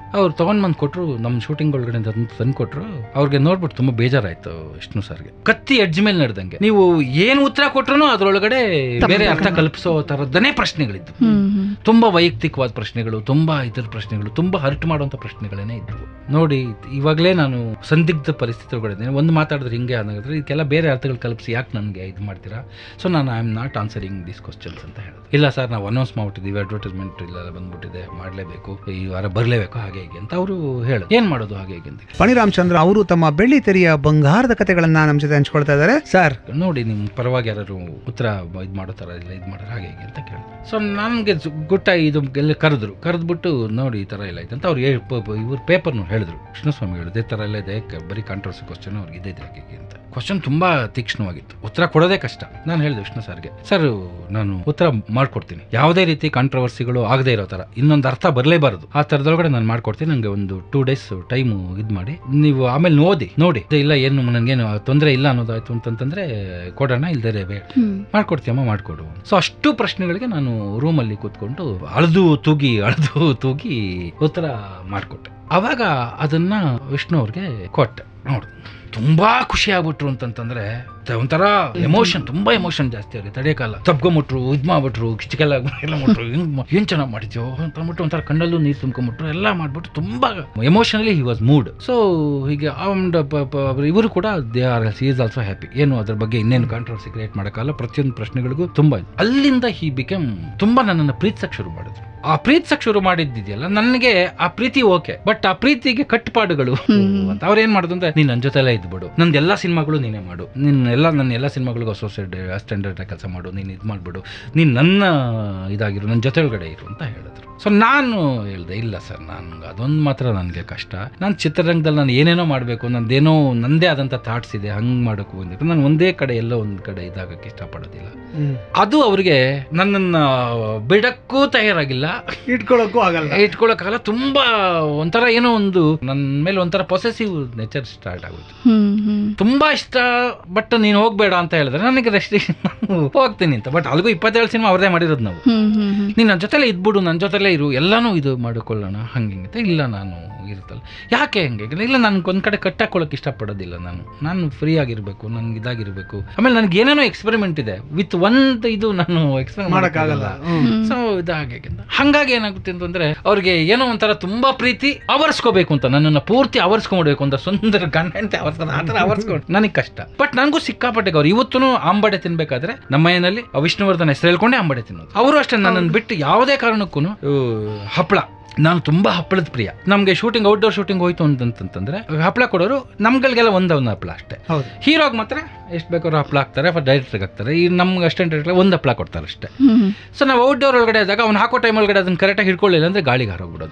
ಅವ್ರು ತೊಗೊಂಡ್ ಬಂದು ಕೊಟ್ರು ನಮ್ಮ ಶೂಟಿಂಗ್ ಒಳಗಡೆ ತಂದು ಕೊಟ್ರು ಅವ್ರಿಗೆ ನೋಡ್ಬಿಟ್ಟು ತುಂಬಾ ಬೇಜಾರಾಯ್ತು ವಿಷ್ಣು ಸರ್ಗೆ ಕತ್ತಿ ಎಡ್ಜ್ ಮೇಲೆ ನಡೆದಂಗೆ ನೀವು ಏನು ಉತ್ತರ ಕೊಟ್ರು ಅದ್ರೊಳಗಡೆ ಬೇರೆ ಅರ್ಥ ಕಲ್ಪಿಸೋ ತರದ್ದನೇ ಪ್ರಶ್ನೆಗಳಿದ್ದು ಹ್ಮ್ ಹ್ಮ್ ತುಂಬಾ ವೈಯಕ್ತಿಕವಾದ ಪ್ರಶ್ನೆಗಳು ತುಂಬಾ ಇತರ ಪ್ರಶ್ನೆಗಳು ತುಂಬಾ ಹರ್ಟ್ ಮಾಡುವಂತ ಪ್ರಶ್ನೆಗಳೇನೆ ಇದ್ವು ನೋಡಿ ಇವಾಗಲೇ ನಾನು ಸಂದಿಗ್ಧ ಪರಿಸ್ಥಿತಿ ಒಳಗಡೆ ಒಂದು ಮಾತಾಡಿದ್ರೆ ಹಿಂಗೆ ಅನ್ನೋದ್ರೆ ಇದಕ್ಕೆಲ್ಲ ಬೇರೆ ಅರ್ಥಗಳು ಕಲ್ಪಿಸಿ ಯಾಕೆ ನನಗೆ ಇದು ಮಾಡ್ತೀರಾ ಸೊ ನಾನು I am not answering this questions ಅಂತ ಹೇಳಿದೆ ಇಲ್ಲ ಸರ್ ನಾವು ಅನೌನ್ಸ್ ಮಾಡ್ಬಿಟ್ಟಿದ್ದೀವಿ ಅಡ್ವರ್ಟೈಸ್ಮೆಂಟ್ ಇಲ್ಲೆಲ್ಲ ಬಂದ್ಬಿಟ್ಟಿದೆ ಮಾಡಲೇಬೇಕು ಈ ವಾರ ಬರಲೇಬೇಕು ಹಾಗೆ ಹೀಗೆ ಅಂತ ಅವರು ಹೇಳೋದು ಏನು ಮಾಡೋದು ಹಾಗೆ ಹೀಗೆ ಅಂತ ಪಣಿರಾಮಚಂದ್ರ ಅವರು ತಮ್ಮ ಬೆಳ್ಳಿ ತೆರೆಯ ಬಂಗಾರದ ಕಥೆಗಳನ್ನ ನಮ್ಮ ಜೊತೆ ಹಂಚ್ಕೊಳ್ತಾ ಇದ್ದಾರೆ ಸರ್ ನೋಡಿ ನಿಮ್ಮ ಪರವಾಗಿ ಯಾರು ಉತ್ತರ ಇದು ಮಾಡೋ ಥರ ಇಲ್ಲ ಇದು ಮಾಡೋರು ಹಾಗೆ ಹೀಗೆ ಅಂತ ಕೇಳಿದ್ರು ಸೊ ನನಗೆ ಗುಟ್ಟ ಇದು ಎಲ್ಲ ಕರೆದ್ರು ಕರೆದ್ಬಿಟ್ಟು ನೋಡಿ ಈ ಥರ ಎಲ್ಲ ಇದೆ ಅಂತ ಅವ್ರು ಇವ್ರು ಪೇಪರ್ನು ಹೇಳಿದ್ರು ಕೃಷ್ಣಸ್ವಾಮಿ ಹೇಳಿದೆ ಈ ಥರ ಎಲ್ಲ ಇದೆ ಕ- ಬರೀ ಕಾಂಟ್ರವರ್ಸಿ ಕ್ವಶನ್ ಅವ್ರಿಗೆ ಇದೆ ಹಾಗೆ ಹೀಗೆ ಅಂತ ಕ್ವಶನ್ ತುಂಬಾ ತೀಕ್ಷ್ಣವಾಗಿತ್ತು ಉತ್ತರ ಕೊಡೋದೇ ಕಷ್ಟ ನಾನು ಹೇಳಿದೆ ವಿಷ್ಣು ಸರ್ಗೆ ಸರ್ ನಾನು ಉತ್ತರ ಮಾಡ್ಕೊಡ್ತೀನಿ ಯಾವುದೇ ರೀತಿ ಕಾಂಟ್ರವರ್ಸಿಗಳು ಆಗದೆ ಇರೋ ಥರ ಇನ್ನೊಂದು ಅರ್ಥ ಬರಲೇಬಾರದು ಆ ಥರದೊಳಗಡೆ ನಾನು ಮಾಡ್ಕೊಡ್ತೀನಿ ನನಗೆ ಒಂದು ಟೂ ಡೇಸ್ ಟೈಮು ಇದು ಮಾಡಿ ನೀವು ಆಮೇಲೆ ಓದಿ ನೋಡಿ ಇದು ಇಲ್ಲ ಏನು ನನಗೇನು ತೊಂದರೆ ಇಲ್ಲ ಅನ್ನೋದಾಯ್ತು ಅಂತಂತಂದ್ರೆ ಕೊಡೋಣ ಇಲ್ದೇ ಬೇಡ ಹ್ಮ್ ಮಾಡ್ಕೊಡ್ತೀಯಮ್ಮ ಮಾಡ್ಕೊಡು ಸೊ ಅಷ್ಟು ಪ್ರಶ್ನೆಗಳಿಗೆ ನಾನು ರೂಮಲ್ಲಿ ಕೂತ್ಕೊಂಡು ಅಳದು ತೂಗಿ ಅಳದು ತೂಗಿ ಉತ್ತರ ಮಾಡಿಕೊಟ್ಟೆ ಅವಾಗ ಅದನ್ನ ವಿಷ್ಣು ಅವ್ರಿಗೆ ಕೊಟ್ಟೆ ನೋಡು ತುಂಬಾ ಖುಷಿ ಆಗ್ಬಿಟ್ರು ಅಂತಂತಂದ್ರೆ ತ- ಒಂಥರ ಎಮೋಷನ್ ತುಂಬಾ ಎಮೋಷನ್ ಜಾಸ್ತಿ ಅವ್ರಿಗೆ ತಡೆಯಕಾಲ ತಪ್ಕೊಂಬಿಟ್ರು ಇದ್ ಮಾಡ್ಬಿಟ್ರು ಕಿಚ್ಕೆಲ್ಲ ಎಲ್ಲ ಮಾಡ್ರು ಹಿಂಗ್ ಮಾ- ಏನ್ ಚೆನ್ನಾಗಿ ಮಾಡಿದ್ಯೋ ಅಂತ ಅಂದ್ಬಿಟ್ಟು ಒಂಥರ ಕಣ್ಣಲ್ಲೂ ನೀರು ತುಂಬ್ಕೊಂಬಿಟ್ರು ಎಲ್ಲ ಮಾಡ್ಬಿಟ್ಟು ತುಂಬಾ emotionally he was mood so ಹೀಗೆ ಇವರು ಕೂಡ they are is also happy ಏನು ಅದ್ರ ಬಗ್ಗೆ ಇನ್ನೇನು ಕಾಂಟ್ರವರ್ಸಿ ಕ್ರಿಯೇಟ್ ಮಾಡೋಕ್ಕಲ್ಲ ಪ್ರತಿಯೊಂದು ಪ್ರಶ್ನೆಗಳಿಗೂ ತುಂಬಾ ಇದೆ ಅಲ್ಲಿಂದ ಹಿ ಬಿಕಮ್ ತುಂಬಾ ನನ್ನನ್ನು ಪ್ರೀತಿಸಕ್ ಶುರು ಮಾಡಿದ್ರು ಆ ಪ್ರೀತಿಸಕ್ ಶುರು ಮಾಡಿದ್ದಿದೆಯಲ್ಲ ನನಗೆ ಆ ಪ್ರೀತಿ ಓಕೆ ಬಟ್ ಆ ಪ್ರೀತಿಗೆ ಕಟ್ಟುಪಾಡುಗಳು ಅಂತ ಅವ್ರು ಏನ್ ಮಾಡುದು ಅಂದ್ರೆ ನೀನ್ ನನ್ನ ಜೊತೆಲ್ಲ ಇದ್ಬಿಡು ನಂದು ಎಲ್ಲಾ ಸಿನಿಮಾಗಳು ನೀನೇ ಮಾಡು ನಿನ್ನ ಎಲ್ಲ ನನ್ನ ಎಲ್ಲ ಸಿನಿಮಾಗಳಿಗೂ ಅಸೋಸಿಯೇಟ್ ಅಸಿಸ್ಟೆಂಟ್ ಕೆಲಸ ಮಾಡು ನೀನು ಇದು ಮಾಡ್ಬಿಡು ನೀನು ನನ್ನ ಇದಾಗಿರು ನನ್ನ ಜೊತೆ ಒಳಗಡೆ ಇರು ಅಂತ ಹೇಳಿದ್ರು ಸೊ ನಾನು ಹೇಳಿದೆ ಇಲ್ಲ ಸರ್ ನಾನು ಅದೊಂದು ಮಾತ್ರ ನನಗೆ ಕಷ್ಟ ನಾನು ಚಿತ್ರರಂಗದಲ್ಲಿ ನಾನು ಏನೇನೋ ಮಾಡಬೇಕು ನಂದೇನೋ ನಂದೇ ಆದಂಥ ಥಾಟ್ಸ್ ಇದೆ ಹಂಗೆ ಮಾಡೋಕ್ಕೂ ಬಂದಿತ್ತು ನಾನು ಒಂದೇ ಕಡೆ ಎಲ್ಲೋ ಒಂದು ಕಡೆ ಇದಾಗಕ್ಕೆ ಇಷ್ಟಪಡೋದಿಲ್ಲ ಅದು ಅವರಿಗೆ ನನ್ನನ್ನು ಬಿಡಕ್ಕೂ ತಯಾರಾಗಿಲ್ಲ ಇಟ್ಕೊಳ್ಳೋಕ್ಕೂ ಆಗಲ್ಲ ಇಟ್ಕೊಳ್ಳೋಕ್ಕಾಗಲ್ಲ ತುಂಬಾ ಒಂಥರ ಏನೋ ಒಂದು ನನ್ನ ಮೇಲೆ ಒಂಥರ ಪೊಸೆಸಿವ್ ನೇಚರ್ ಸ್ಟಾರ್ಟ್ ಆಗುತ್ತೆ ಹ್ಮ್ ಹ್ಮ್ ತುಂಬಾ ಇಷ್ಟ ಬಟ್ ನೀನು ಹೋಗ್ಬೇಡ ಅಂತ ಹೇಳಿದ್ರೆ ನನಗೆ ರೆಸ್ಟ್ರಿಕ್ಷನ್ ಹೋಗ್ತೀನಿ ಅಂತ ಬಟ್ ಅಲ್ಲಿಗೂ ಇಪ್ಪತ್ತೇಳು ಸಿನಿಮಾ ಅವ್ರದೇ ಮಾಡಿರೋದು ನಾವು ಹ್ಮ್ ಹ್ಮ್ ಹ್ಮ್ ನೀನು ನನ್ನ ಜೊತೆಲೆ ಇದ್ಬಿಡು ನನ್ನ ಜೊತೆಲೇ ಇರು ಎಲ್ಲಾನು ಇದು ಮಾಡಿಕೊಳ್ಳೋಣ ಹಂಗೆ ಹಿಂಗೆ ಅಂತ ಇಲ್ಲ ನಾನು ಇರುತ್ತಲ್ಲ ಯಾಕೆ ಹಂಗೆ ಇಲ್ಲ ನನ್ಗೆ ಒಂದು ಕಡೆ ಕಟ್ಟಾಕೊಳ್ಳೋಕೆ ಇಷ್ಟಪಡೋದಿಲ್ಲ ನಾನು ನಾನು ಫ್ರೀ ಆಗಿರಬೇಕು ನನ್ಗೆ ಇದಾಗಿರಬೇಕು ಆಮೇಲೆ ನನಗೆ ಏನೇನೋ ಎಕ್ಸ್ಪೆರಿಮೆಂಟ್ ಇದೆ ವಿತ್ ಒಂದು ಇದು ನಾನು ಎಕ್ಸ್ಪೆರಿಮೆಂಟ್ ಮಾಡಕ್ಕಾಗಲ್ಲ ಹ್ಮ್. ಹ್ಮ್. ಸೊ ಇದಾಗೆ ಹಂಗಾಗಿ ಏನಾಗುತ್ತೆ ಅಂತಂದ್ರೆ ಅವ್ರಿಗೆ ಏನೋ ಒಂಥರ ತುಂಬಾ ಪ್ರೀತಿ ಅವರ್ಸ್ಕೋಬೇಕು ಅಂತ ನನ್ನನ್ನು ಪೂರ್ತಿ ಅವರ್ಸ್ಕೊಂಡ್ಬೇಕು ಅಂತ ಸುಂದರ ಗಂಡ ಅಂತ ಅವರ್ಸ್ಕೊಂಡು ಆ ಥರ ಅವರ್ಸ್ಕೊಂಡು ನನಗೆ ಕಷ್ಟ ಬಟ್ ನನಗೂ ಸಿಕ್ಕಾಪಟ್ಟೆ ಅವ್ರು ಇವತ್ತು ಆಂಬಡೆ ತಿನ್ಬೇಕಾದ್ರೆ ನಮ್ಮ ಮನೆಯಲ್ಲಿ ವಿಷ್ಣುವರ್ಧನ್ ಹೆಸರು ಹೇಳ್ಕೊಂಡೆ ಆಂಬಡೆ ತಿನ್ನೋದು ಅವರು ಅಷ್ಟೇ ನನ್ನನ್ನು ಬಿಟ್ಟು ಯಾವುದೇ ಕಾರಣಕ್ಕೂ ಹಪ್ಪಳ ನಾನು ತುಂಬಾ ಹಪ್ಪಳದ ಪ್ರಿಯ ನಮಗೆ ಶೂಟಿಂಗ್ ಔಟ್ಡೋರ್ ಶೂಟಿಂಗ್ ಹೋಯ್ತು ಅಂತಂತಂದ್ರೆ ಹಪ್ಪಳ ಕೊಡೋರು ನಮ್ಗಳಿಗೆಲ್ಲ ಒಂದೇ ಒಂದು ಹಪ್ಪಳ ಅಷ್ಟೇ ಹೌದು ಹೀರೋಗೆ ಮಾತ್ರ ಎಷ್ಟು ಬೇಕಾದ್ರೂ ಹಪ್ಪಳ ಹಾಕ್ತಾರೆ ಅಥವಾ ಡೈರೆಕ್ಟ್ರಿಗೆ ಹಾಕ್ತಾರೆ ಈ ನಮ್ಗೆ ಅಷ್ಟೇನು ಡೈರೆಕ್ಟ್ರಿಗೆ ಒಂದು ಹಪ್ಪಳ ಕೊಡ್ತಾರೆ ಅಷ್ಟೇ ಹ್ಮ್ ಸೊ ನಾವು ಔಟ್ಡೋರ್ ಒಳಗಡೆ ಆದಾಗ ಅವ್ನು ಹಾಕೋ ಟೈಮ್ ಒಳಗಡೆ ಅದನ್ನ ಕರೆಕ್ಟಾಗಿ ಹಿಡ್ಕೊಳ್ಳಿಲ್ಲ ಅಂದ್ರೆ ಗಾಳಿಗೆ ಹಾರೋಗ್ಬಿಡೋದು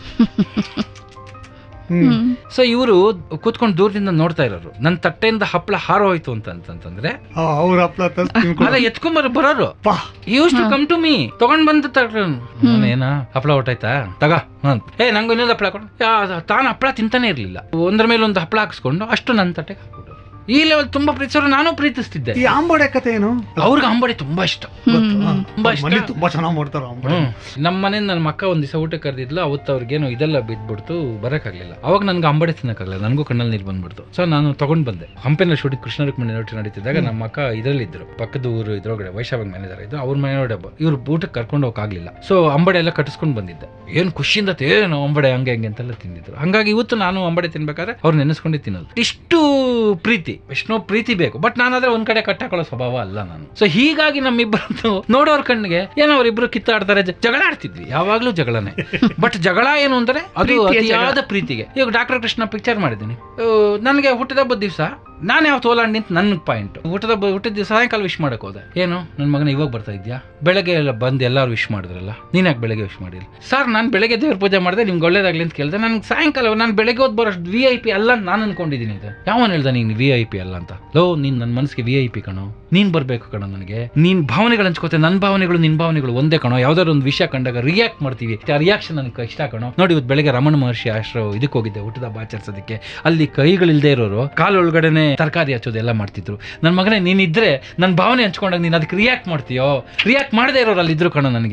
ಹ್ಮ್ ಹ್ಮ್ ಸೊ ಇವರು ಕೂತ್ಕೊಂಡು ದೂರದಿಂದ ನೋಡ್ತಾ ಇರೋರು ನನ್ನ ತಟ್ಟೆಯಿಂದ ಹಪ್ಪಳ ಹಾರೋ ಹೋಯ್ತು ಅಂತ ಅಂತಂದ್ರೆ ಆ, ಅವ್ರ ಹಪ್ಳ ತರ್ಸ್ ತಿನ್ಕೊಂಡು ಅಲ್ಲ ಎತ್ಕೊಂಬರ್ ಬರೋರು ಪಾ used to come to me ತಗೊಂಡ್ ಬಂದ ಏನ ಹಪ್ಪಳ ಹೊಟ್ಟೈತಾ ತಗ ಅಂತ ಏ ನಂಗೆ ಇನ್ನೊಂದು ಹಪ್ಪಳ ಕೊಡು ಯಾ- ತಾನು ಹಪ್ಪಳ ತಿಂತಾನೆ ಇರ್ಲಿಲ್ಲ ಒಂದ್ರ ಮೇಲೆ ಒಂದು ಹಪ್ಪಳ ಹಾಕಿಸ್ಕೊಂಡು ಅಷ್ಟು ನನ್ನ ತಟ್ಟೆಗೆ ಹಾಕ್ಬಿಡೋರು ಈ ಲೆವೆಲ್ ತುಂಬಾ ಪ್ರೀತಿಸೋರು ನಾನು ಪ್ರೀತಿಸ್ತಿದ್ದೆ ಈ ಆಂಬಡೆ ಕತೆ ಏನು ಅವ್ರಿಗೆ ಅಂಬಡಿ ತುಂಬಾ ಇಷ್ಟ ಗೊತ್ತು, ಹಾ. ತುಂಬಾ ಇಷ್ಟ. ಮನೇಲಿ ತುಂಬಾ ಚೆನ್ನಾಗಿ ಮಾಡ್ತಾರ ಆಂಬಡೆ ಹ್ಮ್. ನಮ್ಮ ಮನೇಲಿ ನನ್ನ ಮಕ್ಕ ಒಂದ್ ದಿವಸ ಊಟಕ್ಕೆ ಕರೆದಿದ್ಲು ಅವತ್ತು ಅವ್ರಿಗೇನೋ ಇದೆಲ್ಲ ಬಿದ್ಬಿಡ್ತು ಬರಕ್ಕಾಗ್ಲಿಲ್ಲ ಅವಾಗ ನನ್ಗೆ ಅಂಬಡಿ ತಿನ್ನಕ್ಕಾಗಲ್ಲ ನನಗೂ ಕಣ್ಣಲ್ಲಿ ನೀರು ಬಂದ್ಬಿಡ್ತು ಸೊ ನಾನು ತಗೊಂಡ್ ಬಂದೆ ಹಂಪಿನ ಶೂಟಿಂಗ್ ಕೃಷ್ಣ ರುಕ್ಮಿಣಿ ನೋಟಿ ನಡೀತಿದ್ದಾಗ ನಮ್ಮ ಅಕ್ಕ ಇದರಲ್ಲಿ ಇದ್ರು ಪಕ್ಕದ ಊರು ಇದ್ರೊಳಗಡೆ ವೈಶಾಖ ಮ್ಯಾನೇಜರ್ ಇದ್ದು ಅವ್ರ ಮನೆಯೊಳಗಡೆ ಹಬ್ಬ ಇವ್ರು ಊಟಕ್ಕೆ ಕರ್ಕೊಂಡು ಹೋಗಕ್ಕಾಗ್ಲಿಲ್ಲ ಸೊ ಅಂಬಡೆ ಎಲ್ಲ ಕಟ್ಟಿಸ್ಕೊಂಡು ಬಂದಿದ್ದೆ ಏನು ಖುಷಿಯಿಂದ ಏನು ಅಂಬಡೆ ಹಂಗೆ ಹಂಗೆ ಅಂತೆಲ್ಲ ತಿಂದಿದ್ರು ಹಂಗಾಗಿ ಇವತ್ತು ನಾನು ಅಂಬಡೆ ತಿನ್ಬೇಕಾದ್ರೆ ಅವ್ರು ನೆನೆಸ್ಕೊಂಡೆ ತಿನ್ನೋದು ಇಷ್ಟು ಪ್ರೀತಿ ಎಷ್ಟೋ ಪ್ರೀತಿ ಬೇಕು ಬಟ್ ನಾನಾದ್ರೆ ಒಂದ್ ಕಡೆ ಕಟ್ಟಾಕೊಳ್ಳೋ ಸ್ವಭಾವ ಅಲ್ಲ ನಾನು ಸೊ ಹೀಗಾಗಿ ನಮ್ಮಿಬ್ಬರದ್ದು ನೋಡೋರ್ ಕಣ್ಣಿಗೆ ಏನೋ ಅವರಿಬ್ರು ಕಿತ್ತಾಡ್ತಾರೆ ಜ- ಜಗಳ ಆಡ್ತಿದ್ವಿ ಯಾವಾಗ್ಲೂ ಜಗಳನೇ ಬಟ್ ಜಗಳ ಏನು ಅಂದ್ರೆ ಅದು ಪ್ರೀತಿಯ ಜಗಳ. ಅತಿಯಾದ ಪ್ರೀತಿಗೆ ಈಗ ಡಾಕ್ಟರ್ ಕೃಷ್ಣ ಪಿಕ್ಚರ್ ಮಾಡಿದ್ದೀನಿ ನನಗೆ ಹುಟ್ಟಿದ ಹಬ್ಬದ ದಿವಸ ನಾನು ಯಾವ ತೋಲಾಂಡಿ ಅಂತ ನನ್ನ ಪಾಯಿಂಟ್ ಹುಟ್ಟಿದ ಹಬ್ಬ ಹುಟ್ಟಿದ ದಿವಸ ಸಾಯಂಕಾಲ ವಿಶ್ ಮಾಡಕ್ ಹೋದೆ ಏನು ನನ್ನ ಮಗನ ಇವಾಗ ಬರ್ತಾ ಇದ್ಯಾ ಬೆಳಗ್ಗೆ ಎಲ್ಲ ಬಂದು ಎಲ್ಲರೂ ವಿಶ್ ಮಾಡಿದ್ರಲ್ಲ ನೀನ್ ಯಾಕೆ ಬೆಳಗ್ಗೆ ವಿಶ್ ಮಾಡಿಲ್ಲ ಸರ್ ನಾನು ಬೆಳಗ್ಗೆ ದೇವ್ರ ಪೂಜೆ ಮಾಡಿದೆ ನಿಮ್ಗೆ ಒಳ್ಳೇದಾಗ್ಲಿ ಅಂತ ಕೇಳಿದೆ ನನ್ಗೆ ಸಾಯಂಕಾಲ ನಾನು ಬೆಳಗ್ಗೆ ಹೋದ್ ಬರೋಷ್ಟು ವಿ ಐ ಪಿ ಅಲ್ಲ ಅಂತ ನಾನು ಅನ್ಕೊಂಡಿದ್ದೀನಿ ಇದು ಯಾವನ್ ಹೇಳ್ದ ನೀನು ವಿ ಐ ಪಿ ಅಲ್ಲ ಅಂತ ಲೋ ನೀನ್ ನನ್ನ ಮನಸ್ಸಿಗೆ ವಿ ಐ ಪಿ ಕಣೋ ನೀನ್ ಬರ್ಬೇಕು ಕಣೋ ನನಗೆ ನೀನ್ ಭಾವನೆಗಳು ಹಂಚ್ಕೋತೆ ನನ್ನ ಭಾವನೆಗಳು ನಿನ್ ಭಾವನೆಗಳು ಒಂದೇ ಕಣೋ ಯಾವ್ದಾದ್ರು ಒಂದು ವಿಷಯ ಕಂಡಾಗ ರಿಯಾಕ್ಟ್ ಮಾಡ್ತೀವಿ ಆ ರಿಯಾಕ್ಷನ್ ನನಗೆ ಇಷ್ಟ ಕಣೋ ನೋಡಿ ಇವತ್ತು ಬೆಳಗ್ಗೆ ರಮಣ ಮಹರ್ಷಿ ಆಶ್ರ ಇದಕ್ಕೆ ಹೋಗಿದ್ದೆ ಹುಟ್ಟದ ಹಬ್ಬ ಆಚರಿಸೋದಕ್ಕೆ ಅಲ್ಲಿ ಕೈಗಳಿಲ್ದೇ ಇರೋರು ಕಾಲೊಳಗಡೆನೆ ತರಕಾರಿ ಹಚ್ಚೋದು ಎಲ್ಲ ಮಾಡ್ತಿದ್ರು ನನ್ನ ಮಗನೇ ನೀನಿದ್ರೆ ನನ್ನ ಭಾವನೆ ಹಂಚ್ಕೊಂಡಾಗ ನೀನು ಅದಕ್ಕೆ ರಿಯಾಕ್ಟ್ ಮಾಡ್ತೀಯೋ ರಿಯಾಕ್ಟ್ ಮಾಡದೇ ಇರೋರು ಅಲ್ಲಿ ಇದ್ರು ಕಣೋ ನನಗೆ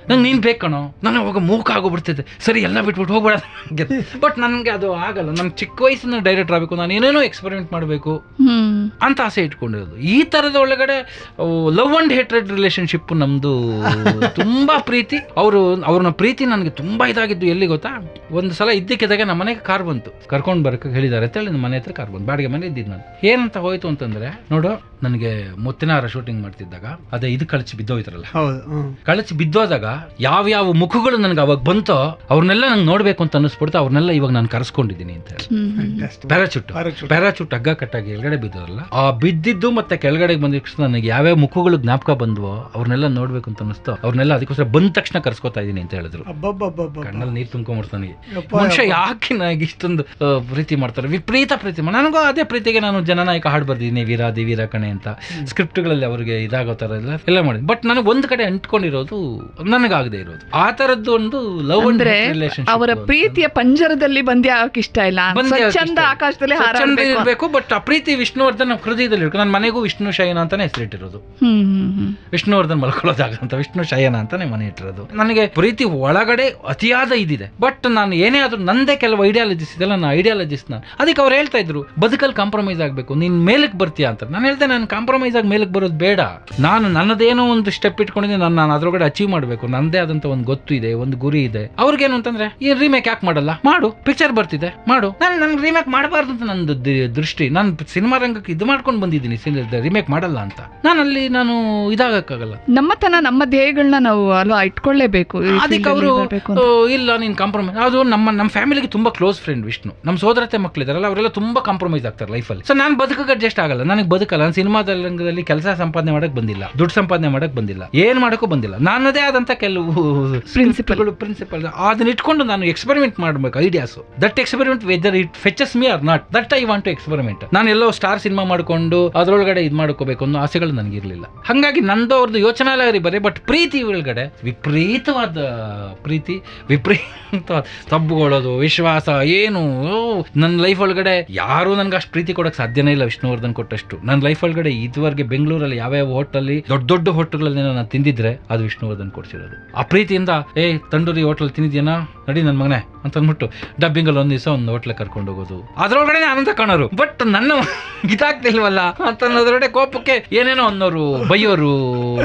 ನಂಗೆ ನೀನು ಬೇಕು ಕಣೋ ನಾನು ಅವಾಗ ಮೂಕ ಆಗೋಗ್ಬಿಡ್ತಿದ್ದೆ ಸರಿ ಎಲ್ಲ ಬಿಟ್ಬಿಟ್ಟು ಹೋಗ್ಬೇಡ ಬಟ್ ನನಗೆ ಅದು ಆಗಲ್ಲ ನಮ್ಗೆ ಚಿಕ್ಕ ವಯಸ್ಸಿನ ಡೈರೆಕ್ಟರ್ ಆಗಬೇಕು ನಾನು ಏನೇನೋ ಎಕ್ಸ್ಪೆರಿಮೆಂಟ್ ಮಾಡಬೇಕು ಹ್ಮ್ ಅಂತ ಆಸೆ ಇಟ್ಕೊಂಡಿರೋದು ಈ ಥರದ ಒಳಗಡೆ ಲವ್ ಅಂಡ್ ಹೇಟ್ರೆಡ್ ರಿಲೇಶನ್ಶಿಪ್ ನಮ್ಮದು ತುಂಬಾ ಪ್ರೀತಿ ಅವರು ಅವ್ರನ್ನ ಪ್ರೀತಿ ನನಗೆ ತುಂಬಾ ಇದಾಗಿದ್ದು ಎಲ್ಲಿ ಗೊತ್ತಾ ಒಂದು ಸಲ ಇದ್ದಕ್ಕಿದ್ದಾಗ ನಮ್ಮ ಮನೆಗೆ ಕಾರ್ ಬಂತು ಕರ್ಕೊಂಡು ಬರಕ್ಕೆ ಹೇಳಿದ್ದಾರೆ ಅಂತೇಳಿ ನಮ್ಮ ಮನೆ ಹತ್ರ ಕಾರ್ ಬಂತು ಬಾಡಿಗೆ ಮನೆ ಇದ್ದಿದ್ದು ನಾನು ಏನಂತ ಹೋಯ್ತು ಅಂತಂದ್ರೆ ನೋಡು ನನಗೆ ಮುತ್ತಿನ ಹಾರ ಶೂಟಿಂಗ್ ಮಾಡ್ತಿದ್ದಾಗ ಅದೇ ಇದು ಕಳಚಿ ಬಿದ್ದೋಯ್ತಾರಲ್ಲ ಹೌದು ಹ್ಮ್. ಕಳಚಿ ಬಿದ್ದೋದಾಗ ಯಾವ ಯಾವ ಮುಖಗಳು ನನಗೆ ಅವಾಗ ಬಂತೋ ಅವ್ರನ್ನೆಲ್ಲ ನಂಗೆ ನೋಡ್ಬೇಕು ಅಂತ ಅನ್ನಿಸ್ಬಿಡ್ತು ಅವ್ರನ್ನೆಲ್ಲ ಇವಾಗ ನಾನು ಕರೆಸ್ಕೊಂಡಿದ್ದೀನಿ ಅಂತ ಹೇಳಿ hmm hmm Fantastic. Parachute Parachute. Parachute ಹಗ್ಗ ಕಟ್ಟಾಗಿ ಕೆಳಗಡೆ ಬಿದ್ದೋರಲ್ಲ ಆ ಬಿದ್ದಿದ್ದು ಮತ್ತೆ ಕೆಳಗಡೆ ಬಂದ ತಕ್ಷಣ ನನಗೆ ಯಾವ್ಯಾವ ಮುಖಗಳು ಜ್ಞಾಪಕ ಬಂದ್ವೋ ಅವ್ರನ್ನೆಲ್ಲ ನೋಡ್ಬೇಕು ಅಂತ ಅನಿಸ್ತು ಅವ್ರನ್ನೆಲ್ಲ ಅದಕ್ಕೋಸ್ಕರ ಬಂದ ತಕ್ಷಣ ಕರ್ಸ್ಕೊತಾ ಇದೀನಿ ಅಂತ ಹೇಳಿದ್ರು ಅಬ್ಬಬ್ಬಬ್ಬಬ್ಬ. ಕಣ್ಣಲ್ಲಿ ನೀರು ತುಂಬ್ಕೊಂಡ್ಬಿಡ್ತು ನನಗೆ ಯಪ್ಪ, ಮನುಷ್ಯ ಯಪ್ಪ. ಯಾಕೆ ನನಗೆ ಇಷ್ಟೊಂದು ಆ, ಪ್ರೀತಿ ಮಾಡ್ತಾರೆ ವಿಪರೀತ ಪ್ರೀತಿ ಮಾಡಿ ನನಗೂ ಅದೇ ಪ್ರೀತಿಗೆ ನಾನು ಜನನಾಯಕ ಹಾಡು ಬರ್ದಿದ್ದೀನಿ ವೀರಾದಿ ವೀರ ಕಣೆ ಅಂತ ಸ್ಕ್ರಿಪ್ಟ್ಗಳಲ್ಲಿ ಅವರಿಗೆ ಇದಾಗೋ ಥರ ಎಲ್ಲ ಎಲ್ಲ ಮಾಡಿದ್ವಿ ಬಟ್ ನನಗೆ ಒಂದು ಕಡೆ ಅಂಟ್ಕೊಂಡಿರೋದು ನನಗಾಗದೆ ಇರೋದು ಆ ಥರದ್ದು ಒಂದು ಲವ್ ಅಂದ್ರೆ ಅವರ ಪ್ರೀತಿಯ ಪಂಜರದಲ್ಲಿ ಬಂದಿ ಆಗಕ್ ಇಷ್ಟ ಇಲ್ಲ ಸ್ವಚ್ಛಂದ ಆಕಾಶದಲ್ಲಿ ಹಾರಾಡ್ಬೇಕು ಇರಬೇಕು ಬಟ್ ಆ ಪ್ರೀತಿ ವಿಷ್ಣುವರ್ಧನ್ ನಮ್ಮ ಹೃದಯದಲ್ಲಿ ಇರ್ಬೇಕು ನನ್ನ ಮನೆಗೂ ವಿಷ್ಣು ಶಯನ ಅಂತಾನೆ ಹೆಸರಿಟ್ಟಿರೋದು ಹ್ಮ್ ಹ್ಮ್ ಹ್ಮ್ ವಿಷ್ಣುವರ್ಧನ್ ಮಲ್ಕೊಳ್ಳೋದಾಗ ಅಂತ ವಿಷ್ಣು ಶಯನ ಅಂತಾನೆ ಮನೆ ಇಟ್ಟಿರೋದು ನನಗೆ ಪ್ರೀತಿ ಒಳಗಡೆ ಅತಿಯಾದ ಇದಿದೆ ಬಟ್ ನಾನು ಏನೇ ಆದ್ರೂ ನಂದೇ ಕೆಲವು ಐಡಿಯಾಲಜಿಸ್ ಇದೆಲ್ಲ ನನ್ನ ಐಡಿಯಾಲಜಿಸ್ ನಾನು ಅದಕ್ಕೆ ಅವ್ರು ಹೇಳ್ತಾ ಇದ್ರು ಬದುಕಲ್ಲಿ ಕಾಂಪ್ರಮೈಸ್ ಆಗಬೇಕು ನೀನ್ ಮೇಲಕ್ಕೆ ಬರ್ತೀಯಾ ಅಂತ ನಾನು ಹೇಳ್ದೆ ನಾನು ಕಾಂಪ್ರಮೈಸ್ ಆಗಿ ಮೇಲಕ್ಕೆ ಬರೋದು ಬೇಡ ನಾನು ನನ್ನದೇನೋ ಒಂದು ಸ್ಟೆಪ್ ಇಟ್ಕೊಂಡಿದ್ದೀನಿ ನಾನು ನಾನು ಅದ್ರೊಳಗಡೆ ಅಚೀವ್ ಮಾಡಬೇಕು ನನ್ನದೇ ಆದಂತ ಒಂದು ಗೊತ್ತು ಇದೆ ಒಂದು ಗುರಿ ಇದೆ ಅವ್ರಿಗೇನು ಅಂತಂದ್ರೆ ಈ ರೀಮೇಕ್ ಯಾಕೆ ಮಾಡಲ್ಲ ಮಾಡು ಪಿಕ್ಚರ್ ಬರ್ತಿದೆ ಮಾಡು ನಾನು ನನ್ಗೆ ರೀಮೇಕ್ ಮಾಡಬಾರ್ದು ಅಂತ ನಂದು ದಿ- ದೃಷ್ಟಿ ನಾನು ಸಿನಿಮಾ ರಂಗಕ್ಕೆ ಇದು ಮಾಡ್ಕೊಂಡು ಬಂದಿದ್ದೀನಿ ರೀಮೇಕ್ ಮಾಡಲ್ಲ ಅಂತ ನಾನು ಅಲ್ಲಿ ನಾನು ಇದಾಗಕ್ಕಾಗಲ್ಲ ನಮ್ಮತನ ನಮ್ಮ ಧ್ಯೇಯಗಳನ್ನ ನಾವು ಅಲ್ವಾ ಇಟ್ಕೊಳ್ಳೇಬೇಕು ಈ ಅದಕ್ಕೆ field ಅಲ್ಲಿ ಅವರು ಬರ್ಬೇಕು ಅಂತ. ಇಲ್ಲ ನೀನು ಕಾಂಪ್ರಮೈಸ್ ಅದು ನಮ್ಮ ನಮ್ಮ ಫ್ಯಾಮಿಲಿಗೆ ತುಂಬಾ ಕ್ಲೋಸ್ ಫ್ರೆಂಡ್ ವಿಷ್ಣು ನಮ್ಮ ಸೋದರತೆ ಮಕ್ಕಳಿದಾರಲ್ಲ ಅವರೆಲ್ಲ ತುಂಬಾ ಕಾಂಪ್ರಮೈಸ್ ಆಗ್ತಾರೆ ಲೈಫಲ್ಲಿ ಸೊ ನಾನು ಬದುಕಕ್ಕೆ ಅಡ್ಜಸ್ಟ್ ಆಗಲ್ಲ ನನಗೆ ಬದುಕಲ್ಲ ನಾನು ಸಿನಿಮಾದ ರಂಗದಲ್ಲಿ ಕೆಲಸ ಸಂಪಾದನೆ ಮಾಡಕ್ ಬಂದಿಲ್ಲ ದುಡ್ಡು ಸಂಪಾದನೆ ಮಾಡಕ್ ಬಂದಿಲ್ಲ ಏನ್ ಮಾಡಕ್ಕೂ ಬಂದಿಲ್ಲ ನನ್ನದೇ ಆದಂತ ಕೆಲವು Principle. ಪ್ರಿನ್ಸಿಪಲ್ ಅದನ್ನ ಇಟ್ಕೊಂಡು ನಾನು ಎಕ್ಸ್ಪೆರಿಮೆಂಟ್ ಮಾಡಬೇಕು ideas that experiment whether it fetches me or not that I want to experiment ನಾನು ಎಲ್ಲೋ ಸ್ಟಾರ್ ಸಿನಿಮಾ ಮಾಡ್ಕೊಂಡು ಅದ್ರೊಳಗಡೆ ಇದು ಮಾಡ್ಕೋಬೇಕು ಅನ್ನೋ ಆಸೆಗಳು ನನಗಿರ್ಲಿಲ್ಲ ಹಾಗಾಗಿ ನಂದು ಅವ್ರದ್ದು ಯೋಚನಾಲಹರಿ ಬರೀ ಬಟ್ ಪ್ರೀತಿ ಒಳಗಡೆ ವಿಪರೀತವಾದ ಪ್ರೀತಿ ವಿಪರೀತವಾದ ತಬ್ಬುಕೊಳ್ಳೋದು ವಿಶ್ವಾಸ ಏನು ಓ, ನನ್ನ ಲೈಫ್ ಒಳಗಡೆ ಯಾರು ನನ್ಗೆ ಅಷ್ಟು ಪ್ರೀತಿ ಕೊಡಕ್ಕೆ ಸಾಧ್ಯನೇ ಇಲ್ಲ ವಿಷ್ಣುವರ್ಧನ್ ಕೊಟ್ಟಷ್ಟು ನನ್ನ ಲೈಫ್ ಒಳಗಡೆ ಇದುವರೆಗೆ ಬೆಂಗಳೂರಲ್ಲಿ ಯಾವ್ಯಾವ ಹೋಟೆಲ್ ದೊಡ್ಡ ದೊಡ್ಡ ಹೋಟೆಲ್ಗಳಲ್ಲಿ ನಾನು ತಿಂದಿದ್ರೆ ಅದು ವಿಷ್ಣುವರ್ಧನ್ ಕೊಡ್ಸಿರೋದು ಆ ಪ್ರೀತಿಯಿಂದ ಏ ತಂಡೂರಿ ಹೋಟೆಲ್ ತಿಂದಿದ್ಯಾನ ನಡಿ ನನ್ನ ಮಗನೇ ಅಂತ ಅಂದ್ಬಿಟ್ಟು ಡಬ್ಬಿಂಗಲ್ಲಿ ಒಂದು ದಿವಸ ಒಂದು ಹೋಟ್ಲಿಗೆ ಕರ್ಕೊಂಡು ಹೋಗೋದು ಅದ್ರೊಳಗಡೆ ಆನಂದ ಕಾಣೋರು ಬಟ್ ನನ್ನ ಇದಾಗ್ತಿಲ್ವಲ್ಲ ಅಂತ ಅನ್ನೋದ್ರೊಳಗಡೆ ಕೋಪಕ್ಕೆ ಏನೇನೋ ಅನ್ನೋರು ಬೈಯೋರು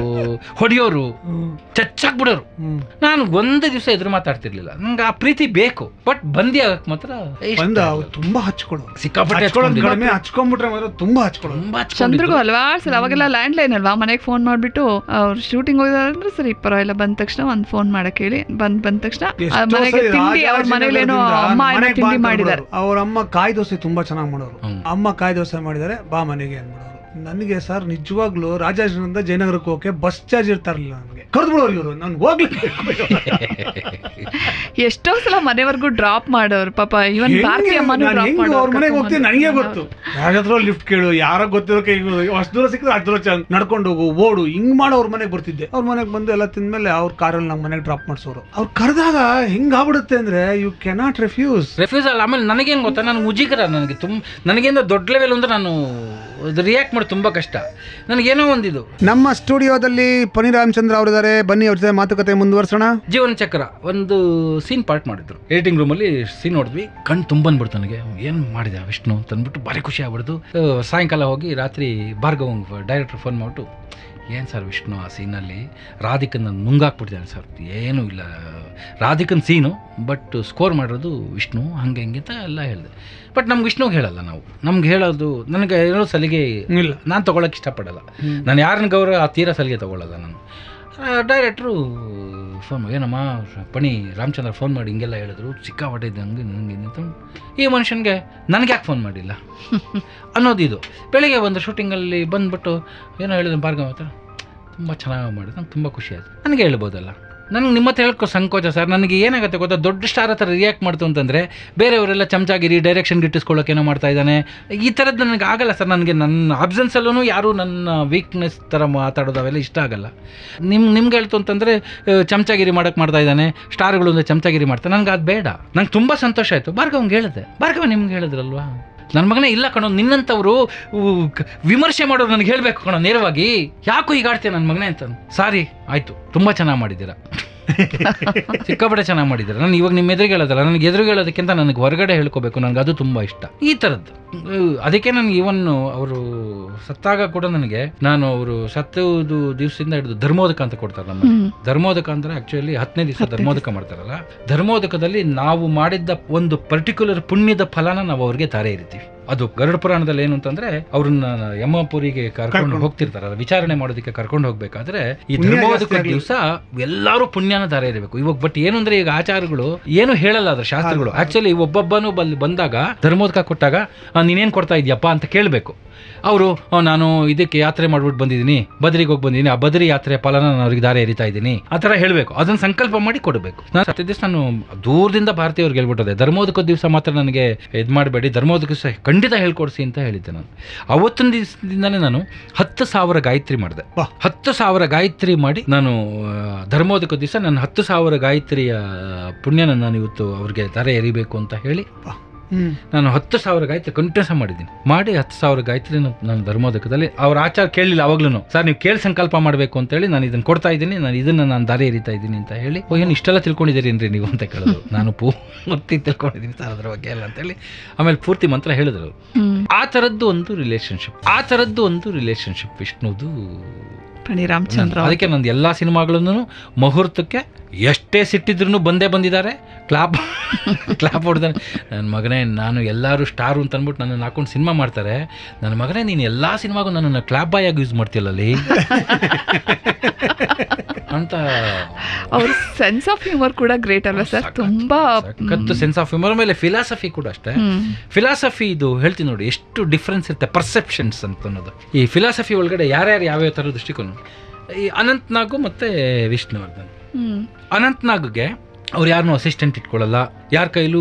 ಹೊಡಿಯೋರು ಹ್ಮ್. ಚಚ್ಚಾಕ್ಬಿಡೋರು ಹ್ಮ್. ನಾನು ಒಂದೇ ದಿವಸ ಎದುರು ಮಾತಾಡ್ತಿರ್ಲಿಲ್ಲ ನಂಗೆ ಆ ಪ್ರೀತಿ ಬೇಕು ಬಟ್ ಬಂದಿ ಆಗಕ್ ಮಾತ್ರ ಇಷ್ಟ ಬಂದ ಇಲ್ಲ. ಅವ್ರು ತುಂಬಾ ಹಚ್ಕೊಳ್ಳೋರು ಸಿಕ್ಕಾಪಟ್ಟೆ ಹಚ್ಕೊಳ್ಳೋದು ಹಚ್ಕೊಂಡಿದ್ದು. ಕಡಿಮೆ ಹಚ್ಕೊಂಡ್ಬಿಟ್ರೆ ಮಾತ್ರ ತುಂಬಾ ಹಚ್ಕೊಳ್ಳೋದು ತುಂಬಾ ಚಂದ್ರಿಗೂ ಹಚ್ಕೊಂಡಿದ್ದು. ಅಲ್ವಾ ಸರ್ ಅವಾಗೆಲ್ಲ ಲ್ಯಾಂಡ್ ಲೈನ್ ಅಲ್ವಾ ಮನೆಗೆ ಫೋನ್ ಮಾಡ್ಬಿಟ್ಟು ಅವ್ರು ಶೂಟಿಂಗ್ ಹೋಗಿದಾರೆ ಅಂದ್ರೆ ಸರಿ ಪರವಾಗಿಲ್ಲ ಬಂದ ತಕ್ಷಣ ಒಂದ್ ಫೋನ್ ಮಾಡಕ್ ಹೇಳಿ ಬಂದ್ ಬಂದ ತಕ್ಷಣ ಆ ಎಷ್ಟೋ ಮನೆಗೆ ಸರಿ ತಿಂಡಿ ಅವ್ರ ಮನೇಲೇನೋ ರಾಜಾಜಿನಗರದಿಂದ ಅಮ್ಮ ಏನೋ ಮನೆಗ್ ಬಾ ತಿಂಡಿ ಅಂತ ಮಾಡಿದ್ದಾರೆ ಬಿಡೋರು. ಅವ್ರ ಅಮ್ಮ ಕಾಯಿ ದೋಸೆ ತುಂಬಾ ಚೆನ್ನಾಗಿ ಮಾಡೋರು ಹ್ಮ್. ಅಮ್ಮ ಕಾಯಿ ದೋಸೆ ಮಾಡಿದ್ದಾರೆ ಬಾ ಮನೆಗೆ ಅಂದ್ಬಿಡೋರು ನನಗೆ ಸರ್ ನಿಜವಾಗ್ಲೂ ರಾಜಾಜಿನಗರದಿಂದ ಜಯನಗರಕ್ಕೆ ಹೋಗಕ್ಕೆ ಬಸ್ ಚಾರ್ಜ್ ಇರ್ತಾ ಇರಲಿಲ್ಲ ನನಗೆ ಕರೆದು ಬಿಡೋರು ಇವರು ನಾನು ಹೋಗ್ಲೇಬೇಕು ಎಷ್ಟೋ ಸಲ ಮನೆವರೆಗೂ ಡ್ರಾಪ್ ಮಾಡೋರು ಪಾಪ ಇವನ್ ಹೆಂಗೆ ಭಾರತಿ ಅಮ್ಮನೂ ನಾನ್ ಡ್ರಾಪ್ ಹೆಂಗ್ ಅವ್ರ ಮನೆಗೆ ಹೋಗ್ತೀನಿ ನನಗೆ ಮಾಡೋರು ಗೊತ್ತು ಯಾರ ಹತ್ರ ಲಿಫ್ಟ್ ಕೇಳು ಯಾರ ಗೊತ್ತಿರೋ ಕೈ ಅಷ್ಟು ದೂರ ಸಿಕ್ಕಿದ್ರೆ ಅಷ್ಟು ದೂರ ಚಂದ ನಡ್ಕೊಂಡು ಹೋಗು ಓಡು ಹಿಂಗ್ ಮಾಡೋ ಅವ್ರ ಮನೆಗೆ ಬರ್ತಿದ್ದೆ ಅವ್ರ ಮನೆಗೆ ಬಂದು ಎಲ್ಲ ತಿಂದ್ಮೇಲೆ ಅವ್ರ ಕಾರಲ್ಲಿ ನಮ್ಮ ಮನೆಗೆ ಡ್ರಾಪ್ ಮಾಡ್ಸೋರು ಅವ್ರು ಕರೆದಾಗ ಹೆಂಗ್ ಆಗ್ಬಿಡುತ್ತೆ ಅಂದ್ರೆ ಯು ಕೆನಾಟ್ ರೆಫ್ಯೂಸ್ ರೆಫ್ಯೂಸಲ್ ಆಮೇಲೆ ನನಗೇನು ಗೊತ್ತಾ ನಾನು ಮುಜಿಕರ ನನಗೆ ತುಂಬ ನನಗೇನು ದೊಡ್ಡ ಲೆವೆಲ್ ಅಂದ್ರೆ ನಾನು ರಿಯಾಕ್ಟ್ ಮಾಡಿ ತುಂಬ ಕಷ್ಟ ನನಗೇನೋ ಒಂದಿದು ನಮ್ಮ ಸ್ಟುಡಿಯೋದಲ್ಲಿ ಪನಿ ರಾಮಚಂದ್ರ ಅವರಿದ್ದಾರೆ ಬನ್ನಿ ಅವ್ರ ಜೊತೆ ಮಾತುಕತೆ ಮುಂದುವರ್ಸೋಣ ಜೀವನ ಚಕ್ರ ಒಂದು ಸೀನ್ ಪಾರ್ಟ್ ಮಾಡಿದ್ರು ಎಡಿಟಿಂಗ್ ರೂಮಲ್ಲಿ ಸೀನ್ ನೋಡಿದ್ವಿ ಕಣ್ಣು ತುಂಬಂದ್ಬಿಡ್ತು ನನಗೆ ಏನು ಮಾಡಿದೆ ವಿಷ್ಣು ಅಂತ ಅಂದ್ಬಿಟ್ಟು ಭಾರಿ ಖುಷಿ ಆಗ್ಬಿಡ್ತು ಆ, ಸಾಯಂಕಾಲ ಹೋಗಿ ರಾತ್ರಿ ಭಾರ್ಗವ್ ಡೈರೆಕ್ಟರ್ ಫೋನ್ ಮಾಡಿಬಿಟ್ಟು ಏನು ಸರ್ ವಿಷ್ಣು ಆ ಸೀನಲ್ಲಿ ರಾಧಿಕನ್ನ ನುಂಗಾಕ್ಬಿಟ್ಟಿದ್ದಾನೆ ಸರ್ ಏನೂ ಇಲ್ಲ ರಾಧಿಕನ್ ಸೀನು ಬಟ್ ಸ್ಕೋರ್ ಮಾಡಿರೋದು ವಿಷ್ಣು ಹಂಗೆ ಹಿಂಗೆ ಅಂತ ಎಲ್ಲ ಹೇಳಿದೆ ಬಟ್ ನಮ್ಗೆ ವಿಷ್ಣುಗೆ ಹೇಳಲ್ಲ ನಾವು ನಮ್ಗೆ ಹೇಳೋದು ನನಗೆ ಏನೋ ಸಲಿಗೆ ಇಲ್ಲ ನಾನು ತೊಗೊಳಕ್ಕೆ ಇಷ್ಟಪಡಲ್ಲ ನಾನು ಯಾರನ್ನ ಗೌರವ ಆ ತೀರ ಸಲಿಗೆ ತೊಗೊಳ್ಳಲ್ಲ ನಾನು ಡೈರೆಕ್ಟ್ರು ಫೋನ್ ಏನಮ್ಮ ಪಣಿ ರಾಮಚಂದ್ರ ಫೋನ್ ಮಾಡಿ ಹಿಂಗೆಲ್ಲ ಹೇಳಿದ್ರು ಸಿಕ್ಕಾಪಟ್ಟೆ ಇದೆ ಹಂಗೆ ನಂಗೆ ಅಂತ ಈ ಮನುಷ್ಯನಿಗೆ ನನಗೆ ಯಾಕೆ ಫೋನ್ ಮಾಡಿಲ್ಲ ಅನ್ನೋದಿದು ಬೆಳಿಗ್ಗೆ ಒಂದು ಶೂಟಿಂಗಲ್ಲಿ ಬಂದ್ಬಿಟ್ಟು ಏನೋ ಹೇಳಿದ್ರು ಭಾರ್ಗವ ಹತ್ರ ತುಂಬ ಚೆನ್ನಾಗಿ ಮಾಡಿದ್ರು ನಂಗೆ ತುಂಬ ಖುಷಿ ಆಯಿತು ನನಗೆ ಹೇಳ್ಬೋದಲ್ಲ ನನಗೆ ನಿಮ್ಮ ಹತ್ರ ಹೇಳ್ಕೊ ಸಂಕೋಚ ಸರ್ ನನಗೆ ಏನಾಗುತ್ತೆ ಗೊತ್ತಾ ದೊಡ್ಡ ಸ್ಟಾರ್ ಹತ್ರ ರಿಯಾಕ್ಟ್ ಮಾಡ್ತು ಅಂತಂದರೆ ಬೇರೆಯವರೆಲ್ಲ ಚಮಚಾಗಿರಿ ಡೈರೆಕ್ಷನ್ ಗಿಟ್ಟಿಸ್ಕೊಳ್ಳೋಕೆ ಏನೋ ಮಾಡ್ತಾ ಇದ್ದಾನೆ ಈ ಥರದ್ದು ನನಗೆ ಆಗಲ್ಲ ಸರ್ ನನಗೆ ನನ್ನ ಅಬ್ಸೆನ್ಸಲ್ಲೂ ಯಾರೂ ನನ್ನ ವೀಕ್ನೆಸ್ ಥರ ಮಾತಾಡೋದು ಅವೆಲ್ಲ ಇಷ್ಟ ಆಗಲ್ಲ ನಿಮ್ಮ ನಿಮ್ಗೆ ಹೇಳ್ತು ಅಂತಂದರೆ ಚಮಚಾಗಿರಿ ಮಾಡೋಕೆ ಮಾಡ್ತಾ ಇದ್ದಾನೆ ಸ್ಟಾರ್ಗಳು ಅಂದರೆ ಚಮಚಾಗಿರಿ ಮಾಡ್ತಾನೆ ನನಗೆ ಅದು ಬೇಡ ನಂಗೆ ತುಂಬ ಸಂತೋಷ ಆಯಿತು ಭಾರ್ಗವಂಗೆ ಹೇಳಿದೆ ಭಾರ್ಗವ ನಿಮ್ಗೆ ಹೇಳಿದ್ರಲ್ವಾ ನನ್ನ ಮಗನೇ ಇಲ್ಲ ಕಣೋ ನಿನ್ನಂಥವ್ರು ಊ, ಕ- ವಿಮರ್ಶೆ ಮಾಡೋರು ನನಗೆ ಹೇಳಬೇಕು ಕಣೋ ನೇರವಾಗಿ ಯಾಕೋ ಈಗ ಆಡ್ತೀಯ ನನ್ನ ಮಗನೇ ಅಂತ ಸಾರಿ ಆಯಿತು ತುಂಬ ಚೆನ್ನಾಗಿ ಮಾಡಿದ್ದೀರಾ ಸಿಕ್ಕಾಪಟ್ಟೆ ಚೆನ್ನಾಗಿ ಮಾಡಿದ್ದಾರೆ ನಾನು ಇವಾಗ ನಿಮ್ಮ ಎದುರಿಗೆ ಹೇಳೋದಲ್ಲ ನನಗೆ ಎದುರಿಗೆ ಹೇಳೋದಕ್ಕಿಂತ ನನಗೆ ಹೊರಗಡೆ ಹೇಳ್ಕೋಬೇಕು ನನಗೆ ಅದು ತುಂಬ ಇಷ್ಟ ಈ ಥರದ್ದು ಅಹ್, ಅದಕ್ಕೆ ನನಗೆ ಇವನ್ ಅವರು ಸತ್ತಾಗ ಕೂಡ ನನಗೆ ನಾನು ಅವರು ಸತ್ತುದು ದಿವಸದಿಂದ ಹಿಡಿದು ಧರ್ಮೋದಕ ಅಂತ ಕೊಡ್ತಾರೆ ನಮ್ಮ ಹ್ಮ್ ಧರ್ಮೋದಕ ಅಂದ್ರೆ ಆಕ್ಚುಲಿ ಹತ್ತನೇ ದಿವಸ ಹತ್ತನೇ ಧರ್ಮೋದಕ ಮಾಡ್ತಾರಲ್ಲ ಧರ್ಮೋದಕದಲ್ಲಿ ನಾವು ಮಾಡಿದ್ದ ಒಂದು ಪರ್ಟಿಕ್ಯುಲರ್ ಪುಣ್ಯದ ಫಲನ ನಾವು ಅವ್ರಿಗೆ ತಾರೆ ಇರ್ತೀವಿ ಅದು ಗರುಡ ಪುರಾಣದಲ್ಲಿ ಏನು ಅಂತಂದ್ರೆ ಅವ್ರನ್ನ ಯಮಪುರಿಗೆ ಕರ್ಕೊಂಡು ಕರ್ಕೊಂಡು. ಹೋಗ್ತಿರ್ತಾರಲ್ಲ ವಿಚಾರಣೆ ಮಾಡೋದಕ್ಕೆ ಕರ್ಕೊಂಡು ಹೋಗ್ಬೇಕಾದ್ರೆ ಈ ಪುಣ್ಯ ಧರ್ಮೋದಕ ಜಾಸ್ತಿ ಆಗ್ಲಿ. ದಿವಸ ಎಲ್ಲರೂ ಪುಣ್ಯನ ದಾರ ಇರಬೇಕು ಇವಾಗ ಬಟ್ ಏನು ಅಂದ್ರೆ ಈಗ ಆಚಾರಗಳು ಏನು ಹೇಳಲ್ಲ ಅದ್ರ ಶಾಸ್ತ್ರಗಳು ಹೌದು. ಆಕ್ಚುಲಿ ಒಬ್ಬೊಬ್ಬನು ಬಲ್ಲಿ ಬಂದಾಗ ಧರ್ಮೋದಕ ಕೊಟ್ಟಾಗ "ಆ, ನೀನೇನ್ ಕೊಡ್ತಾ ಇದೀಯಪ್ಪ ಅಂತ ಕೇಳಬೇಕು ಅವರು ನಾನು ಇದಕ್ಕೆ ಯಾತ್ರೆ ಮಾಡ್ಬಿಟ್ಟು ಬಂದಿದ್ದೀನಿ ಬದ್ರಿಗೆ ಹೋಗಿ ಬಂದಿದ್ದೀನಿ ಆ ಬದ್ರಿ ಯಾತ್ರೆ ಫಲನ ನಾನು ಅವ್ರಿಗೆ ದಾರಿ ಎರಿತಾ ಇದ್ದೀನಿ ಆ ಥರ ಹೇಳಬೇಕು ಅದನ್ನ ಸಂಕಲ್ಪ ಮಾಡಿ ಕೊಡಬೇಕು ನಾನು ಸತ್ಯ ದಿವಸ ನಾನು ದೂರದಿಂದ ಭಾರತೀಯವ್ರಿಗೆ ಹೇಳ್ಬಿಟ್ಟದೆ ಧರ್ಮೋದಕ ದಿವಸ ಮಾತ್ರ ನನಗೆ ಇದು ಮಾಡಬೇಡಿ ಧರ್ಮೋದಕ ದಿವಸ ಖಂಡಿತ ಹೇಳ್ಕೊಡ್ಸಿ ಅಂತ ಹೇಳಿದ್ದೆ ನಾನು ಅವತ್ತಿನ ದಿವಸದಿಂದನೇ ನಾನು ಹತ್ತು ಸಾವಿರ ಗಾಯತ್ರಿ ಮಾಡಿದೆ ವಾಹ್. ಹತ್ತು ಸಾವಿರ ಗಾಯತ್ರಿ ಮಾಡಿ ನಾನು ಆ, ಧರ್ಮೋದಕ ದಿವಸ ನನ್ನ ಹತ್ತು ಸಾವಿರ ಗಾಯತ್ರಿಯ ಪುಣ್ಯನ ನಾನು ಇವತ್ತು ಅವ್ರಿಗೆ ದಾರೆ ಎರಿಬೇಕು ಅಂತ ಹೇಳಿ ಹ್ಮ್ ನಾನು ಹತ್ತು ಸಾವಿರ ಗಾಯತ್ರಿ ಕಂಟಿನ್ಯೂಸ್ ಮಾಡಿದ್ದೀನಿ ಮಾಡಿ ಹತ್ತು ಸಾವಿರ ಗಾಯತ್ರಿ ನಾನು ಧರ್ಮೋದಕದಲ್ಲಿ ಅವ್ರ ಆಚಾರ ಕೇಳಲಿಲ್ಲ ಅವಾಗ್ಲೂ ಸರ್ ನೀವು ಕೇಳಿ ಸಂಕಲ್ಪ ಮಾಡಬೇಕು ಅಂತೇಳಿ ನಾನು ಇದನ್ನು ಕೊಡ್ತಾ ಇದ್ದೀನಿ ನಾನು ಇದನ್ನು ನಾನು ದಾರಿ ಎರಿತಾ ಇದ್ದೀನಿ ಅಂತ ಹೇಳಿ ಓ ಏನು ಇಷ್ಟೆಲ್ಲ ತಿಳ್ಕೊಂಡಿದ್ದೀರಿ ಏನ್ರಿ ನೀವು ಅಂತ ಕೇಳಿದ್ರು ನಾನು ಪೂರ್ತಿ ತಿಳ್ಕೊಂಡಿದ್ದೀನಿ ಸರ್ ಅದ್ರ ಬಗ್ಗೆ ಎಲ್ಲ ಅಂತೇಳಿ ಆಮೇಲೆ ಪೂರ್ತಿ ಮಂತ್ರ ಹೇಳಿದ್ರು ಅವ್ರು. ಹ್ಮ್ ಆ ಥರದ್ದು ಒಂದು ರಿಲೇಶನ್ಶಿಪ್ ಆ ಥರದ್ದು ಒಂದು ರಿಲೇಶನ್ಶಿಪ್ ವಿಷ್ಣುದು ಪಣಿ ರಾಮಚಂದ್ರ ಅದಕ್ಕೆ ನಂದು ಎಲ್ಲ ಸಿನಿಮಾಗಳನ್ನು ಮುಹೂರ್ತಕ್ಕೆ ಎಷ್ಟೇ ಸಿಟ್ಟಿದ್ರು ಬಂದೇ ಬಂದಿದ್ದಾರೆ ಕ್ಲಾಪ್ ಕ್ಲಾಪ್ ಹೊಡೆದಾರೆ ನನ್ನ ಮಗನೇ ನಾನು ಎಲ್ಲರೂ ಸ್ಟಾರು ಅಂತ ಅಂದ್ಬಿಟ್ಟು ನನ್ನನ್ನು ಹಾಕೊಂಡು ಸಿನಿಮಾ ಮಾಡ್ತಾರೆ ನನ್ನ ಮಗನೇ ನೀನು ಎಲ್ಲ ಸಿನಿಮಾಗೂ ನನ್ನನ್ನು ಕ್ಲಾಪ್ ಬಾಯ್ ಆಗಿ ಯೂಸ್ ಮಾಡ್ತಿಲ್ಲಲ್ಲಿ ಅಂತ ಅವ್ರ ಸೆನ್ಸ್ ಆಫ್ ಹ್ಯೂಮರ್ ಕೂಡ ಗ್ರೇಟ್ ಅಲ್ವಾ ಸರ್ ತುಂಬಾ ಸಖತ್ತು ಸೆನ್ಸ್ ಆಫ್ ಹ್ಯೂಮರ್ ಮೇಲೆ ಫಿಲಾಸಫಿ ಕೂಡ ಅಷ್ಟೇ ಹ್ಮ್ ಫಿಲಾಸಫಿ ಇದು ಹೇಳ್ತೀನಿ ನೋಡಿ ಎಷ್ಟು ಡಿಫ್ರೆನ್ಸ್ ಇರುತ್ತೆ ಪರ್ಸೆಪ್ಷನ್ಸ್ ಅಂತ ಅನ್ನೋದು ಈ ಫಿಲಾಸಫಿ ಒಳಗಡೆ ಯಾರ್ಯಾರು ಯಾವ್ಯಾವ ಥರ ದೃಷ್ಟಿಕೋನ ಈ ಅನಂತ್ನಾಗು ಮತ್ತು ವಿಷ್ಣುವರ್ಧನ್ ಹ್ಮ್ ಅನಂತ್ನಾಗ್ಗೆ ಅವ್ರು ಯಾರನ್ನೂ ಅಸಿಸ್ಟೆಂಟ್ ಇಟ್ಕೊಳ್ಳಲ್ಲ ಯಾರ ಕೈಲೂ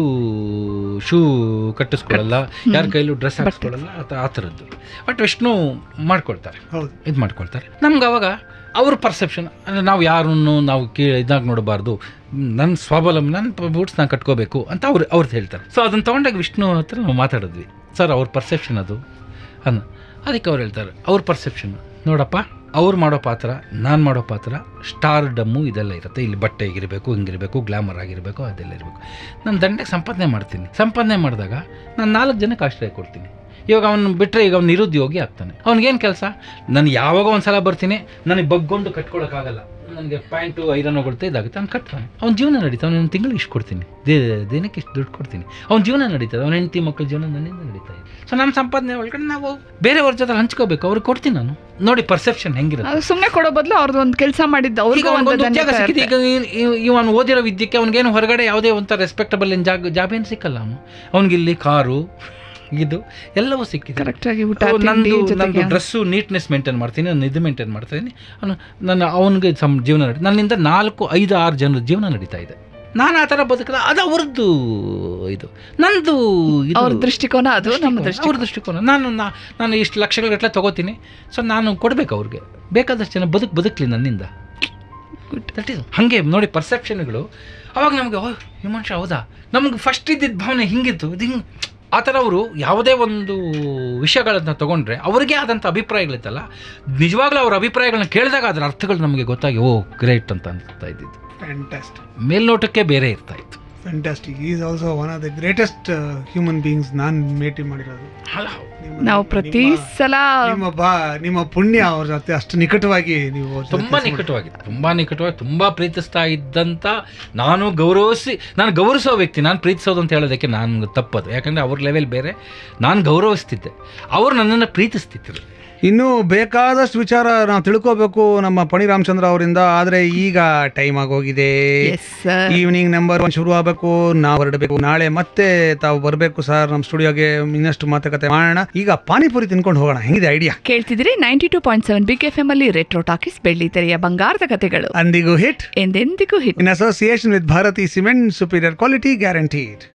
ಶೂ ಕಟ್ಟಿಸ್ಕೊಳ್ಳಲ್ಲ ಯಾರ ಕೈಲೂ ಡ್ರೆಸ್ ಹಾಕ್ಸ್ಕೊಳ್ಳಲ್ಲ ಆ ತ- ಆ ಥರದ್ದು ಬಟ್ ವಿಷ್ಣು ಮಾಡ್ಕೊಳ್ತಾರೆ ಹೌದು ಇದು ಮಾಡ್ಕೊಳ್ತಾರೆ ನಮ್ಗೆ ಅವಾಗ ಅವ್ರ ಪರ್ಸೆಪ್ಷನ್ ಅಂದರೆ ನಾವು ಯಾರನ್ನು ನಾವು ಕೀ ಇದಾಗ ನೋಡಬಾರ್ದು ನನ್ನ ಸ್ವಾವಲಂಬಿ ನನ್ನ ಬೂಟ್ಸ್ ನಾನು ಕಟ್ಕೋಬೇಕು ಅಂತ ಅವ್ರು ಅವ್ರದ್ದು ಹೇಳ್ತಾರೆ ಸೊ ಅದನ್ನು ತೊಗೊಂಡಾಗ ವಿಷ್ಣು ಹತ್ರ ನಾವು ಮಾತಾಡಿದ್ವಿ ಸರ್ ಅವ್ರ ಪರ್ಸೆಪ್ಷನ್ ಅದು ಅನ್ನ ಅದಕ್ಕೆ ಅವ್ರು ಹೇಳ್ತಾರೆ ಅವ್ರ ಪರ್ಸೆಪ್ಷನ್ ನೋಡಪ್ಪ ಅವ್ರು ಮಾಡೋ ಪಾತ್ರ ನಾನು ಮಾಡೋ ಪಾತ್ರ ಸ್ಟಾರ್ ಡಮ್ಮು ಇದೆಲ್ಲ ಇರುತ್ತೆ ಇಲ್ಲಿ ಬಟ್ಟೆ ಇರಬೇಕು ಹಿಂಗಿರಬೇಕು ಗ್ಲಾಮರ್ ಆಗಿರಬೇಕು ಅದೆಲ್ಲ ಇರಬೇಕು ನಾನು ದಂಡೆಗೆ ಸಂಪಾದನೆ ಮಾಡ್ತೀನಿ ಸಂಪಾದನೆ ಮಾಡಿದಾಗ ನಾನು ನಾಲ್ಕು ಜನಕ್ಕೆ ಆಶ್ರಯ ಕೊಡ್ತೀನಿ ಇವಾಗ ಅವನು ಬಿಟ್ಟರೆ ಈಗ ಅವ್ನು ನಿರುದ್ಯೋಗಿ ಆಗ್ತಾನೆ ಅವ್ನಿಗೇನು ಕೆಲಸ ನಾನು ಯಾವಾಗ ಒಂದು ಸಲ ಬರ್ತೀನಿ ನನಗೆ ಬಗ್ಗೊಂಡು ಕಟ್ಕೊಳಕ್ಕಾಗಲ್ಲ ನನಗೆ ಪ್ಯಾಂಟು ಐರನ್ ಹೊಗಳ್ತಾ ಇದಾಗುತ್ತೆ ಅವ್ನು ಕಟ್ತಾನೆ ಅವ್ನ ಜೀವನ ನಡೀತಾ ಅವ್ನು ತಿಂಗಳಿಗೆ ಇಷ್ಟು ಕೊಡ್ತೀನಿ ದೇ ದಿನಕ್ಕೆ ಇಷ್ಟು ದುಡ್ಡು ಕೊಡ್ತೀನಿ ಅವ್ನ ಜೀವನ ನಡೀತದೆ ಅವ್ನ ಹೆಂಡತಿ ಮಕ್ಕಳ ಜೀವನ ನನ್ನಿಂದ ನಡೀತಾ ಇದೆ ಸೊ ನಮ್ಮ ಸಂಪಾದನೆ ಒಳಗಡೆ ನಾವು ಬೇರೆಯವ್ರ ಜೊತೆ ಹಂಚ್ಕೋಬೇಕು ಅವ್ರಿಗೆ ಕೊಡ್ತೀನಿ ನಾನು ನೋಡಿ ಪರ್ಸೆಪ್ಷನ್ ಹೆಂಗಿರುತ್ತೆ ಅದು ಸುಮ್ನೆ ಕೊಡೋ ಬದಲು ಅವ್ರದ್ದು ಒಂದು ಕೆಲಸ ಮಾಡಿದ್ದು ಈಗ ಅವ್ರಿಗೂ ಒಂದು ಅವ್ನಿಗೊಂದು ಉದ್ಯೋಗ ಸಿಕ್ಕಿದೆ ಈಗ ಇವನು ಓದಿರೋ ವಿದ್ಯಕ್ಕೆ ಅವ್ನಿಗೇನು ಹೊರಗಡೆ ಯಾವುದೇ ಒಂಥರ ರೆಸ್ಪೆಕ್ಟಬಲ್ ಏನು ಜಾಗ ಜಾಬ್ ಏನು ಸಿಕ್ಕಲ್ಲ ಅವನು ಅವ್ನಿಗಿಲ್ಲಿ ಕಾರು ಇದು ಎಲ್ಲವೂ ಸಿಕ್ಕಿದೆ ಕರೆಕ್ಟ್ ಆಗಿ ಊಟ ಅವ್ನು ತಿಂಡಿ ನಂದು ನಂದು ಜೊತೆಗೆ ಡ್ರೆಸ್ಸು ನೀಟ್ನೆಸ್ ಮೇಂಟೈನ್ ಮಾಡ್ತೀನಿ ನಾನು ಇದು ಮೇಂಟೈನ್ ಮಾಡ್ತಾ ಇದ್ದೀನಿ ಅವನು ನನ್ನ ಅವನಿಗೆ ಸಮ್ ಜೀವನ ನಡಿ ನನ್ನಿಂದ ನಾಲ್ಕು ಐದು ಆರು ಜನರ ಜೀವನ ನಡೀತಾ ಇದೆ ನಾನು ಆ ಥರ ಬದುಕಲ್ಲ ಅದು ಅವ್ರದ್ದು ಇದು ನಂದು ಇದು ಅವ್ರ ದೃಷ್ಟಿಕೋನ ಅದು ನಮ್ಮ ಅವ್ರ ದೃಷ್ಟಿಕೋನ ದೃಷ್ಟಿಕೋನ ನಾನು ನಾ- ನಾನು ಇಷ್ಟು ಲಕ್ಷಗಟ್ಟಲೆ ತಗೋತೀನಿ ಸೊ ನಾನು ಕೊಡಬೇಕು ಅವ್ರಿಗೆ ಬೇಕಾದಷ್ಟು ಜನ ಬದುಕು ಬದುಕಲಿ ನನ್ನಿಂದ Good. ದಟ್ ಈಸ್ ಹಾಗೆ ನೋಡಿ ಪರ್ಸೆಪ್ಷನ್ಗಳು ಅವಾಗ ನಮಗೆ ಓ ಈ ಮನುಷ್ಯ ಹೌದಾ ನಮ್ಗೆ ಫಸ್ಟ್ ಇದ್ದಿದ್ದ ಭಾವನೆ ಹಿಂಗಿತ್ತು ಇದು ಹಿಂಗೆ ಆ ಥರ ಅವರು ಯಾವುದೇ ಒಂದು ವಿಷಯಗಳನ್ನ ತಗೊಂಡ್ರೆ ಅವ್ರಿಗೆ ಆದಂಥ ಅಭಿಪ್ರಾಯಗಳಿತ್ತಲ್ಲ ನಿಜವಾಗ್ಲೂ ಅವ್ರ ಅಭಿಪ್ರಾಯಗಳನ್ನ ಕೇಳಿದಾಗ ಅದರ ಅರ್ಥಗಳು ನಮಗೆ ಗೊತ್ತಾಗಿ ಓ ಗ್ರೇಟ್ ಅಂತ ಅನ್ಸ್ತಾ ಇದ್ದಿದ್ದು ಫ್ಯಾಂಟಾಸ್ಟಿಕ್ ಮೇಲ್ನೋಟಕ್ಕೆ ಬೇರೆ ಇರ್ತಾ ಇತ್ತು fantastic is also one of the greatest human beings ನಾನು ಭೇಟಿ ಮಾಡಿರೋದು ನಿಮ್ಮ- ನಾವು ಪ್ರತಿ ನಿಮ್ಮ- ಸಲ ನಿಮ್ಮ ಬಾ ನಿಮ್ಮ ಪುಣ್ಯ ಅವ್ರ ಜೊತೆ ಅಷ್ಟು ನಿಕಟವಾಗಿ ನೀವು ಅವ್ರ ಜೊತೆ ತುಂಬಾ ಕೆಲ್ಸ ನಿಕಟವಾಗಿದೆ ತುಂಬಾ ನಿಕಟವಾಗಿ ತುಂಬಾ ಪ್ರೀತಿಸ್ತಾ ಇದ್ದಂತ ನಾನು ಗೌರವಿಸಿ ನಾನು ಗೌರವಿಸೋ ವ್ಯಕ್ತಿ ನಾನು ಪ್ರೀತಿಸೋದು ಅಂತ ಹೇಳೋದಕ್ಕೆ ನಾನು ತಪ್ಪದು ಯಾಕಂದ್ರೆ ಅವ್ರ ಲೆವೆಲ್ ಬೇರೆ ನಾನು ಗೌರವಿಸ್ತಿದ್ದೆ ಅವರು ನನ್ನನ್ನು ಪ್ರೀತಿಸ್ತಿದ್ರು ಇನ್ನೂ ಬೇಕಾದಷ್ಟು ವಿಚಾರ ನಾವು ತಿಳ್ಕೋಬೇಕು ನಮ್ಮ ಪಣಿ ರಾಮಚಂದ್ರ ಅವರಿಂದ ಆದ್ರೆ ಈಗ ಟೈಮ್ ಆಗೋಗಿದೆ yes sir evening number one ಶುರು ಆಗಬೇಕು ನಾವು ಹೊರಡಬೇಕು ನಾಳೆ ಮತ್ತೆ ತಾವು ಬರಬೇಕು ಸರ್ ನಮ್ಮ ಸ್ಟುಡಿಯೋಗೆ ಇನ್ನಷ್ಟು ಮಾತುಕತೆ ಮಾಡೋಣ ಈಗ ಪಾನಿಪುರಿ ತಿನ್ಕೊಂಡು ಹೋಗೋಣ ಹೆಂಗಿದೆ ಐಡಿಯಾ ಕೇಳ್ತಿದ್ರಿ ninety two point seven big F M ಅಲ್ಲಿ ರೆಟ್ರೋ ಟಾಕೀಸ್ ಬೆಳ್ಳಿ ತೆರೆಯ ಬಂಗಾರದ ಕಥೆಗಳು ಅಂದಿಗೂ ಹಿಟ್ ಎಂದೆಂದಿಗೂ hit in association with Bharathi cement superior quality guaranteed